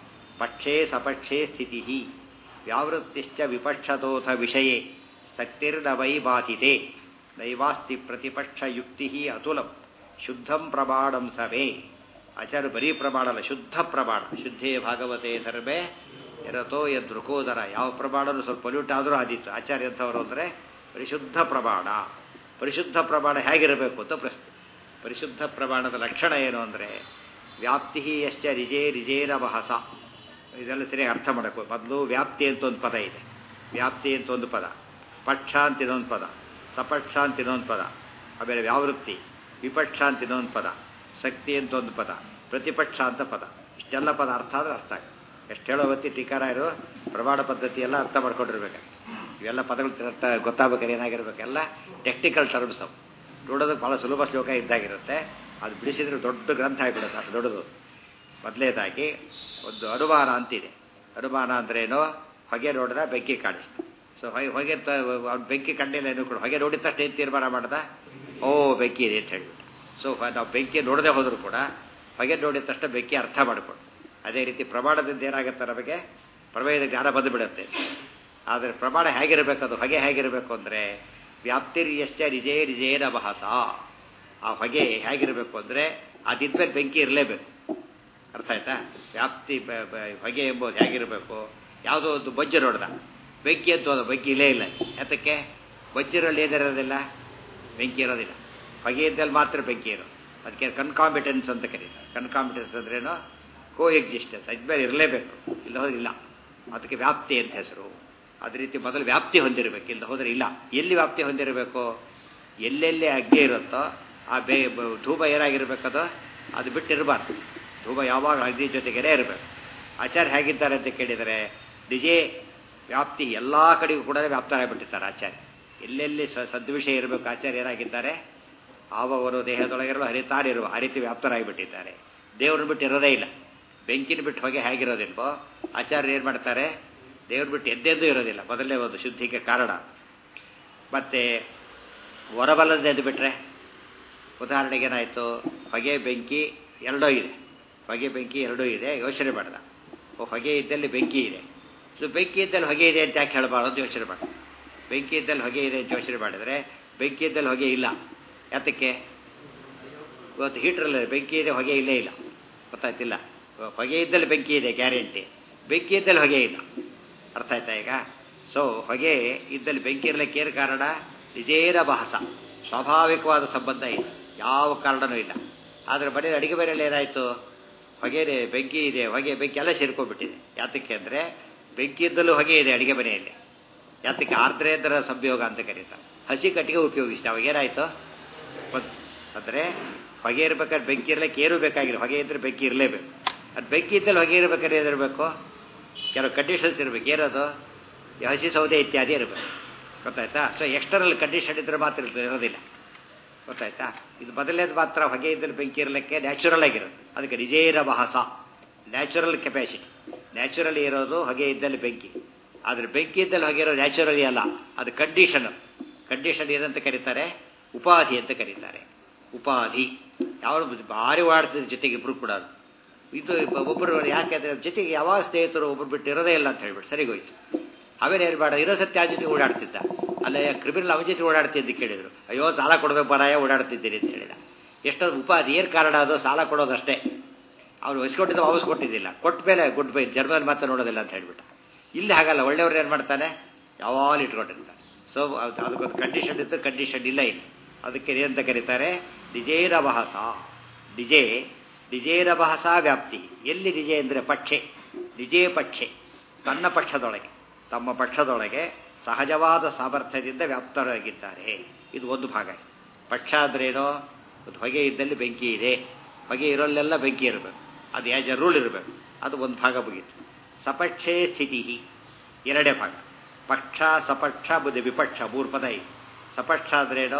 S1: ಪಕ್ಷೇ ಸಪಕ್ಷೇ ಸ್ಥಿತಿ ವ್ಯಾವೃತ್ತಿಶ್ಚ ವಿಪಕ್ಷತೋಥ ವಿಷಯೇ ಸಕ್ತಿರ್ನ ವೈ ಬಾಧಿತೆ ನೈವಾಸ್ತಿ ಪ್ರತಿಪಕ್ಷ ಯುಕ್ತಿ ಅತುಲಂ ಶುದ್ಧಂ ಪ್ರಮಾಣಂ ಸಭೆ ಆಚಾರ್ಯ ಬರೀ ಪ್ರಮಾಣ ಅಲ್ಲ ಶುದ್ಧ ಪ್ರಮಾಣ ಶುದ್ಧೇ ಭಾಗವತೆ ಸರ್ವೇ ಎರತೋ ಯದೃಕೋದರ ಯಾವ ಪ್ರಮಾಣನೂ ಸ್ವಲ್ಪ ಪೊಲ್ಯೂಟ್ ಆದರೂ ಆದೀತು ಆಚಾರ್ಯ ಎಂಥವರು ಅಂದರೆ ಪರಿಶುದ್ಧ ಪ್ರಮಾಣ ಪರಿಶುದ್ಧ ಪ್ರಮಾಣ ಹೇಗಿರಬೇಕು ಅಂತ ಪ್ರಶ್ನೆ ಪರಿಶುದ್ಧ ಪ್ರಮಾಣದ ಲಕ್ಷಣ ಏನು ಅಂದರೆ ವ್ಯಾಪ್ತಿ ಯಶ್ಚ ನಿಜೇ ನಿಜೇನ ವಹಸ ಇದೆಲ್ಲ ಸರಿಯಾಗಿ ಅರ್ಥ ಮಾಡಬೇಕು ಮೊದಲು ವ್ಯಾಪ್ತಿ ಅಂತ ಒಂದು ಪದ ಇದೆ ವ್ಯಾಪ್ತಿ ಅಂತ ಒಂದು ಪದ ಪಕ್ಷ ಅಂತ ಇನ್ನೊಂದು ಪದ ಸಪಕ್ಷ ಅಂತ ಇನ್ನೊಂದು ಪದ ಆಮೇಲೆ ವ್ಯಾವೃತ್ತಿ ವಿಪಕ್ಷ ಅಂತ ಇನ್ನೊಂದು ಪದ ಶಕ್ತಿ ಅಂತ ಒಂದು ಪದ ಪ್ರತಿಪಕ್ಷ ಅಂತ ಪದ ಇಷ್ಟೆಲ್ಲ ಪದ ಅರ್ಥ ಆದ್ರೆ ಅರ್ಥ ಆಗುತ್ತೆ ಎಷ್ಟು ಹೇಳೋ ಹೊತ್ತಿ ಟೀಕಾರಾಯರು ಪ್ರಮಾಣ ಪದ್ಧತಿ ಎಲ್ಲ ಅರ್ಥ ಮಾಡ್ಕೊಂಡಿರ್ಬೇಕು ಇವೆಲ್ಲ ಪದಗಳು ಅರ್ಥ ಗೊತ್ತಾಗ್ಬೇಕಾದ್ರೆ ಏನಾಗಿರ್ಬೇಕು ಎಲ್ಲ ಟೆಕ್ನಿಕಲ್ ಟರ್ಮ್ಸ್ ಅವು ನೋಡೋದಕ್ಕೆ ಭಾಳ ಸುಲಭ ಶ್ಲೋಕ ಇದ್ದಾಗಿರುತ್ತೆ ಅದು ಬಿಡಿಸಿದ್ರೆ ದೊಡ್ಡ ಗ್ರಂಥ ಆಗಿಬಿಡುತ್ತೆ ಅಷ್ಟು ದೊಡ್ಡದು ಮೊದಲೇದಾಗಿ ಒಂದು ಅನುಮಾನ ಅಂತಿದೆ ಅನುಮಾನ ಅಂದ್ರೇನು ಹೊಗೆ ನೋಡಿದ ಬೆಂಕಿ ಕಾಣಿಸ್ತು ಸೊ ಹೊಗೆ ಹೊಗೆ ತ ಅವ್ನು ಬೆಂಕಿ ಕಂಡಿಲ್ಲ ಏನು ಕೂಡ ಹೊಗೆ ನೋಡಿದ ತಕ್ಷಣ ಏನು ತೀರ್ಮಾನ ಮಾಡ್ದ ಓ ಬೆಂಕಿ ಇದೆ ಅಂತ ಹೇಳ್ಬಿಟ್ಟು ಸೊ ನಾವು ಬೆಂಕಿ ನೋಡದೆ ಹೋದರೂ ಕೂಡ ಹೊಗೆ ನೋಡಿದ ತಕ್ಷಣ ಬೆಂಕಿ ಅರ್ಥ ಮಾಡಿಕೊಂಡು ಅದೇ ರೀತಿ ಪ್ರಮಾಣದಿಂದ ಏನಾಗುತ್ತೆ ನಮಗೆ ಪ್ರಮೇಯದ ಜ್ಞಾನ ಬಂದು ಬಿಡುತ್ತೆ ಆದರೆ ಪ್ರಮಾಣ ಹೇಗಿರಬೇಕು ಅದು ಹೊಗೆ ಹೇಗಿರಬೇಕು ಅಂದರೆ ವ್ಯಾಪ್ತಿರ್ಯಶ್ಚ ನಿಜೇ ನಿಜೇನ ಬಹಸ ಆ ಹೊಗೆ ಹೇಗಿರಬೇಕು ಅಂದರೆ ಅದಿದ್ಮೇಲೆ ಬೆಂಕಿ ಇರಲೇಬೇಕು ಅರ್ಥ ಆಯ್ತಾ ವ್ಯಾಪ್ತಿ ಬ- ಬ- ಹೊಗೆ ಎಂಬುದು ಹೇಗಿರಬೇಕು ಯಾವುದೋ ಒಂದು ಬೊಜ್ಜು ನೋಡ್ದ ಬೆಂಕಿ ಅಂತ ಹೋದ ಬೆಂಕಿ ಇಲ್ಲೇ ಇಲ್ಲ ಯಾತಕ್ಕೆ ಬೊಜ್ಜಿರಲ್ಲಿ ಏನಿರೋದಿಲ್ಲ ಬೆಂಕಿ ಇರೋದಿಲ್ಲ ಹೊಗೆ ಇದ್ದಲ್ಲಿ ಮಾತ್ರ ಬೆಂಕಿ ಇರೋದು ಅದಕ್ಕೆ ಕನ್ಕಾಂಬಿಟೆನ್ಸ್ ಅಂತ ಕರೀತಾರೆ ಕನ್ಕಾಂಬಿಟೆನ್ಸ್ ಅಂದ್ರೇನು ಕೋ ಎಕ್ಸಿಸ್ಟೆನ್ಸ್ ಅದ್ಮೇಲೆ ಇರಲೇಬೇಕು ಇಲ್ಲ ಹೋದ್ರೆ ಇಲ್ಲ ಅದಕ್ಕೆ ವ್ಯಾಪ್ತಿ ಅಂತ ಹೆಸರು ಅದೇ ರೀತಿ ಮೊದಲು ವ್ಯಾಪ್ತಿ ಹೊಂದಿರಬೇಕು ಇಲ್ಲ ಹೋದ್ರೆ ಇಲ್ಲ ಎಲ್ಲಿ ವ್ಯಾಪ್ತಿ ಹೊಂದಿರಬೇಕು ಎಲ್ಲೆಲ್ಲಿ ಅಗ್ನಿ ಇರುತ್ತೋ ಆ ಬೇ ಬ- ಧೂಪ ಏನಾಗಿರ್ಬೇಕದು ಅದು ಬಿಟ್ಟಿರಬಾರ್ದು ಧೂಪ ಯಾವಾಗ ಅಗ್ನಿ ಜೊತೆಗೇನೆ ಇರಬೇಕು ಆಚಾರ್ಯ ಹೇಗಿದ್ದಾರೆ ಅಂತ ಕೇಳಿದರೆ ನಿಜೇ ವ್ಯಾಪ್ತಿ ಎಲ್ಲ ಕಡೆಗೂ ಕೂಡ ವ್ಯಾಪ್ತರಾಗಿಬಿಟ್ಟಿರ್ತಾರೆ ಆಚಾರ್ಯ ಎಲ್ಲೆಲ್ಲಿ ಸ ಸದ್ವಿಷಯ ಇರಬೇಕು ಆಚಾರ್ಯ ಏನಾಗಿದ್ದಾರೆ ಆವವರು ದೇಹದೊಳಗಿರಲು ಹರಿತಾರಿರುವ ಆ ರೀತಿ ವ್ಯಾಪ್ತರಾಗಿಬಿಟ್ಟಿದ್ದಾರೆ ದೇವ್ರನ್ನ ಬಿಟ್ಟು ಇರೋದೇ ಇಲ್ಲ ಬೆಂಕಿನ ಬಿಟ್ಟು ಹೊಗೆ ಹೇಗಿರೋದಿಲ್ವೋ ಆಚಾರ್ಯ ಏನು ಮಾಡ್ತಾರೆ ದೇವ್ರ ಬಿಟ್ಟು ಎದ್ದೆದ್ದು ಇರೋದಿಲ್ಲ ಮೊದಲನೇ ಒಂದು ಶುದ್ಧಿಗೆ ಕಾರಣ ಮತ್ತೆ ಹೊರಬಲ್ಲದ ಎದ್ದು ಬಿಟ್ರೆ ಉದಾಹರಣೆಗೆ ಏನಾಯಿತು ಹೊಗೆ ಬೆಂಕಿ ಎರಡೂ ಇದೆ ಹೊಗೆ ಬೆಂಕಿ ಎರಡೂ ಇದೆ ಯೋಚನೆ ಮಾಡ್ದ ಹೊಗೆ ಇದ್ದಲ್ಲಿ ಬೆಂಕಿ ಇದೆ ಸೊ ಬೆಂಕಿ ಇದ್ದಲ್ಲಿ ಹೊಗೆ ಇದೆ ಅಂತ ಯಾಕೆ ಹೇಳಬಾರ್ದು ಅಂತ ಯೋಚನೆ ಮಾಡಿ ಬೆಂಕಿ ಇದ್ದಲ್ಲಿ ಹೊಗೆ ಇದೆ ಅಂತ ಯೋಚನೆ ಮಾಡಿದರೆ ಬೆಂಕಿ ಇದ್ದಲ್ಲಿ ಹೊಗೆ ಇಲ್ಲ ಯಾತಕ್ಕೆ ಇವತ್ತು ಹೀಟ್ರಲ್ಲಿ ಬೆಂಕಿ ಇದೆ ಹೊಗೆ ಇಲ್ಲೇ ಇಲ್ಲ ಗೊತ್ತಾಯ್ತಿಲ್ಲ ಹೊಗೆ ಇದ್ದಲ್ಲಿ ಬೆಂಕಿ ಇದೆ ಗ್ಯಾರಂಟಿ ಬೆಂಕಿ ಇದ್ದಲ್ಲಿ ಹೊಗೆ ಇಲ್ಲ ಅರ್ಥ ಆಯ್ತಾ ಈಗ ಸೊ ಹೊಗೆ ಇದ್ದಲ್ಲಿ ಬೆಂಕಿ ಇರಲಿಕ್ಕೆ ಏನು ಕಾರಣ ನಿಜೇನ ಬಹಸ ಸ್ವಾಭಾವಿಕವಾದ ಸಂಬಂಧ ಇದೆ ಯಾವ ಕಾರಣನೂ ಇಲ್ಲ ಆದರೆ ಬರೀ ಅಡಿಗೆ ಮನೆಯಲ್ಲಿ ಏನಾಯಿತು ಹೊಗೆ ಇದೆ ಬೆಂಕಿ ಇದೆ ಹೊಗೆ ಬೆಂಕಿ ಎಲ್ಲ ಸೇರ್ಕೊಂಡ್ಬಿಟ್ಟಿದೆ ಯಾತಕ್ಕೆ ಅಂದರೆ ಬೆಂಕಿ ಇದ್ದಲ್ಲೂ ಹೊಗೆ ಇದೆ ಅಡಿಗೆ ಮನೆಯಲ್ಲಿ ಯಾತಕ್ಕೆ ಆರ್ದ್ರೇತರ ಸಂಯೋಗ ಅಂತ ಕರೀತಾರೆ ಹಸಿ ಕಟ್ಟಿಗೆ ಉಪಯೋಗಿಸ್ತಾ ಅವಾಗ ಏನಾಯಿತು ಅಂದರೆ ಹೊಗೆ ಇರ್ಬೇಕಾದ್ರೆ ಬೆಂಕಿ ಇರ್ಲಿಕ್ಕೆ ಏನೂ ಬೇಕಾಗಿಲ್ಲ ಹೊಗೆ ಇದ್ರೆ ಬೆಂಕಿ ಇರಲೇಬೇಕು ಅದು ಬೆಂಕಿ ಇದ್ದಲ್ಲಿ ಹೊಗೆ ಇರ್ಬೇಕಾದ್ರೆ ಏನಿರಬೇಕು ಕೆಲವು ಕಂಡೀಷನ್ಸ್ ಇರಬೇಕು ಏನದು ಈ ಹಸಿ ಸೌದೆ ಇತ್ಯಾದಿ ಇರಬೇಕು ಗೊತ್ತಾಯ್ತಾ ಸೊ ಎಕ್ಸ್ಟರ್ನಲ್ ಕಂಡೀಷನ್ ಇದ್ರೆ ಮಾತ್ರ ಇರ್ತದೆ, ಇರೋದಿಲ್ಲ ಗೊತ್ತಾಯ್ತಾ ಇದು ಮೊದಲನೇದು ಮಾತ್ರ ಹೊಗೆ ಇದ್ದಲ್ಲಿ ಬೆಂಕಿ ಇರಲಿಕ್ಕೆ ನ್ಯಾಚುರಲ್ ಆಗಿರುತ್ತೆ ಅದಕ್ಕೆ ನಿಜೇರ ಬಹಸ ನ್ಯಾಚುರಲ್ ಕೆಪಾಸಿಟಿ ನ್ಯಾಚುರಲಿ ಇರೋದು ಹೊಗೆ ಇದ್ದಲ್ಲಿ ಬೆಂಕಿ ಆದರೆ ಬೆಂಕಿ ಇದ್ದಲ್ಲಿ ಹೊಗೆ ಇರೋದು ನ್ಯಾಚುರಲಿ ಅಲ್ಲ ಅದು ಕಂಡೀಷನ್ ಕಂಡೀಷನ್ ಏನಂತ ಕರೀತಾರೆ ಉಪಾಧಿ ಅಂತ ಕರೀತಾರೆ ಉಪಾಧಿ ಯಾವ ಭಾರಿ ಓಡಾಡ್ತಿದ್ರು ಜೊತೆಗೆ ಇಬ್ರು ಕೂಡ ಇದು ಒಬ್ಬರು ಯಾಕೆಂದ್ರೆ ಜೊತೆಗೆ ಯಾವಾಗ ಸ್ನೇಹಿತರು ಒಬ್ರು ಬಿಟ್ಟು ಇರೋದೇ ಇಲ್ಲ ಅಂತ ಹೇಳ್ಬಿಟ್ಟು ಸರಿಗೋಯ್ತು ಅವೇನು ಹೇಳ್ಬೇಡ ಇರೋ ಸತ್ಯ ಆ ಜೊತೆ ಓಡಾಡ್ತಿದ್ದ ಅಲ್ಲೇ ಕ್ರಿಮಿನಲ್ ಅವನ ಜೊತೆ ಓಡಾಡ್ತಿದ್ದು ಕೇಳಿದ್ರು ಅಯ್ಯೋ ಸಾಲ ಕೊಡಬೇಕು ಬರಾಯ ಓಡಾಡ್ತಿದ್ದೀರಿ ಅಂತ ಹೇಳಿದ ಎಷ್ಟೊಂದು ಉಪಾಧಿ ಏನು ಕಾರಣ ಅದು ಸಾಲ ಕೊಡೋದಷ್ಟೇ ಅವ್ರು ವಹಿಸ್ಕೊಟ್ಟಿದ್ದು ವಾಪಸ್ ಕೊಟ್ಟಿದ್ದಿಲ್ಲ ಕೊಟ್ಟ ಮೇಲೆ ಗುಡ್ ಬೈ ಜರ್ಮನ್ ಮಾತ್ರ ನೋಡೋದಿಲ್ಲ ಅಂತ ಹೇಳ್ಬಿಟ್ಟು ಇಲ್ಲಿ ಹಾಗಲ್ಲ ಒಳ್ಳೆಯವ್ರು ಏನು ಮಾಡ್ತಾನೆ ಯಾವಾಗಲೂ ಇಟ್ಕೊಂಡಿರ್ತಾನೆ ಸೊ ಅದಕ್ಕೊಂದು ಕಂಡೀಷನ್ ಇತ್ತು ಕಂಡೀಷನ್ ಇಲ್ಲ ಇಲ್ಲಿ ಅದಕ್ಕೆ ಏನಂತ ಕರೀತಾರೆ ಡಿಜೇರ ಬಹಸ ಡಿಜೆ ಡಿಜೇರ ಬಹಸ ವ್ಯಾಪ್ತಿ ಎಲ್ಲಿ ಡಿಜೆ ಅಂದರೆ ಪಕ್ಷೆ ಡಿಜೇ ಪಕ್ಷೆ ತನ್ನ ಪಕ್ಷದೊಳಗೆ ತಮ್ಮ ಪಕ್ಷದೊಳಗೆ ಸಹಜವಾದ ಸಾಮರ್ಥ್ಯದಿಂದ ವ್ಯಾಪ್ತರಾಗಿದ್ದಾರೆ ಇದು ಒಂದು ಭಾಗ ಪಕ್ಷ ಅಂದ್ರೇನೋ ಒಂದು ಹೊಗೆ ಇದ್ದಲ್ಲಿ ಬೆಂಕಿ ಇದೆ ಹೊಗೆ ಇರೋಲ್ಲೆಲ್ಲ ಬೆಂಕಿ ಇರಬೇಕು ಅದು ಆ್ಯಸ್ ಎ ರೂಲ್ ಇರಬೇಕು ಅದು ಒಂದು ಭಾಗ ಮುಗೀತು ಸಪಕ್ಷೇ ಸ್ಥಿತಿ ಎರಡೇ ಭಾಗ ಪಕ್ಷ ಸಪಕ್ಷ ಬುದ್ಧಿ ವಿಪಕ್ಷ ಮೂರು ಪದ ಇದೆ ಸಪಕ್ಷ ಅಂದ್ರೇನೋ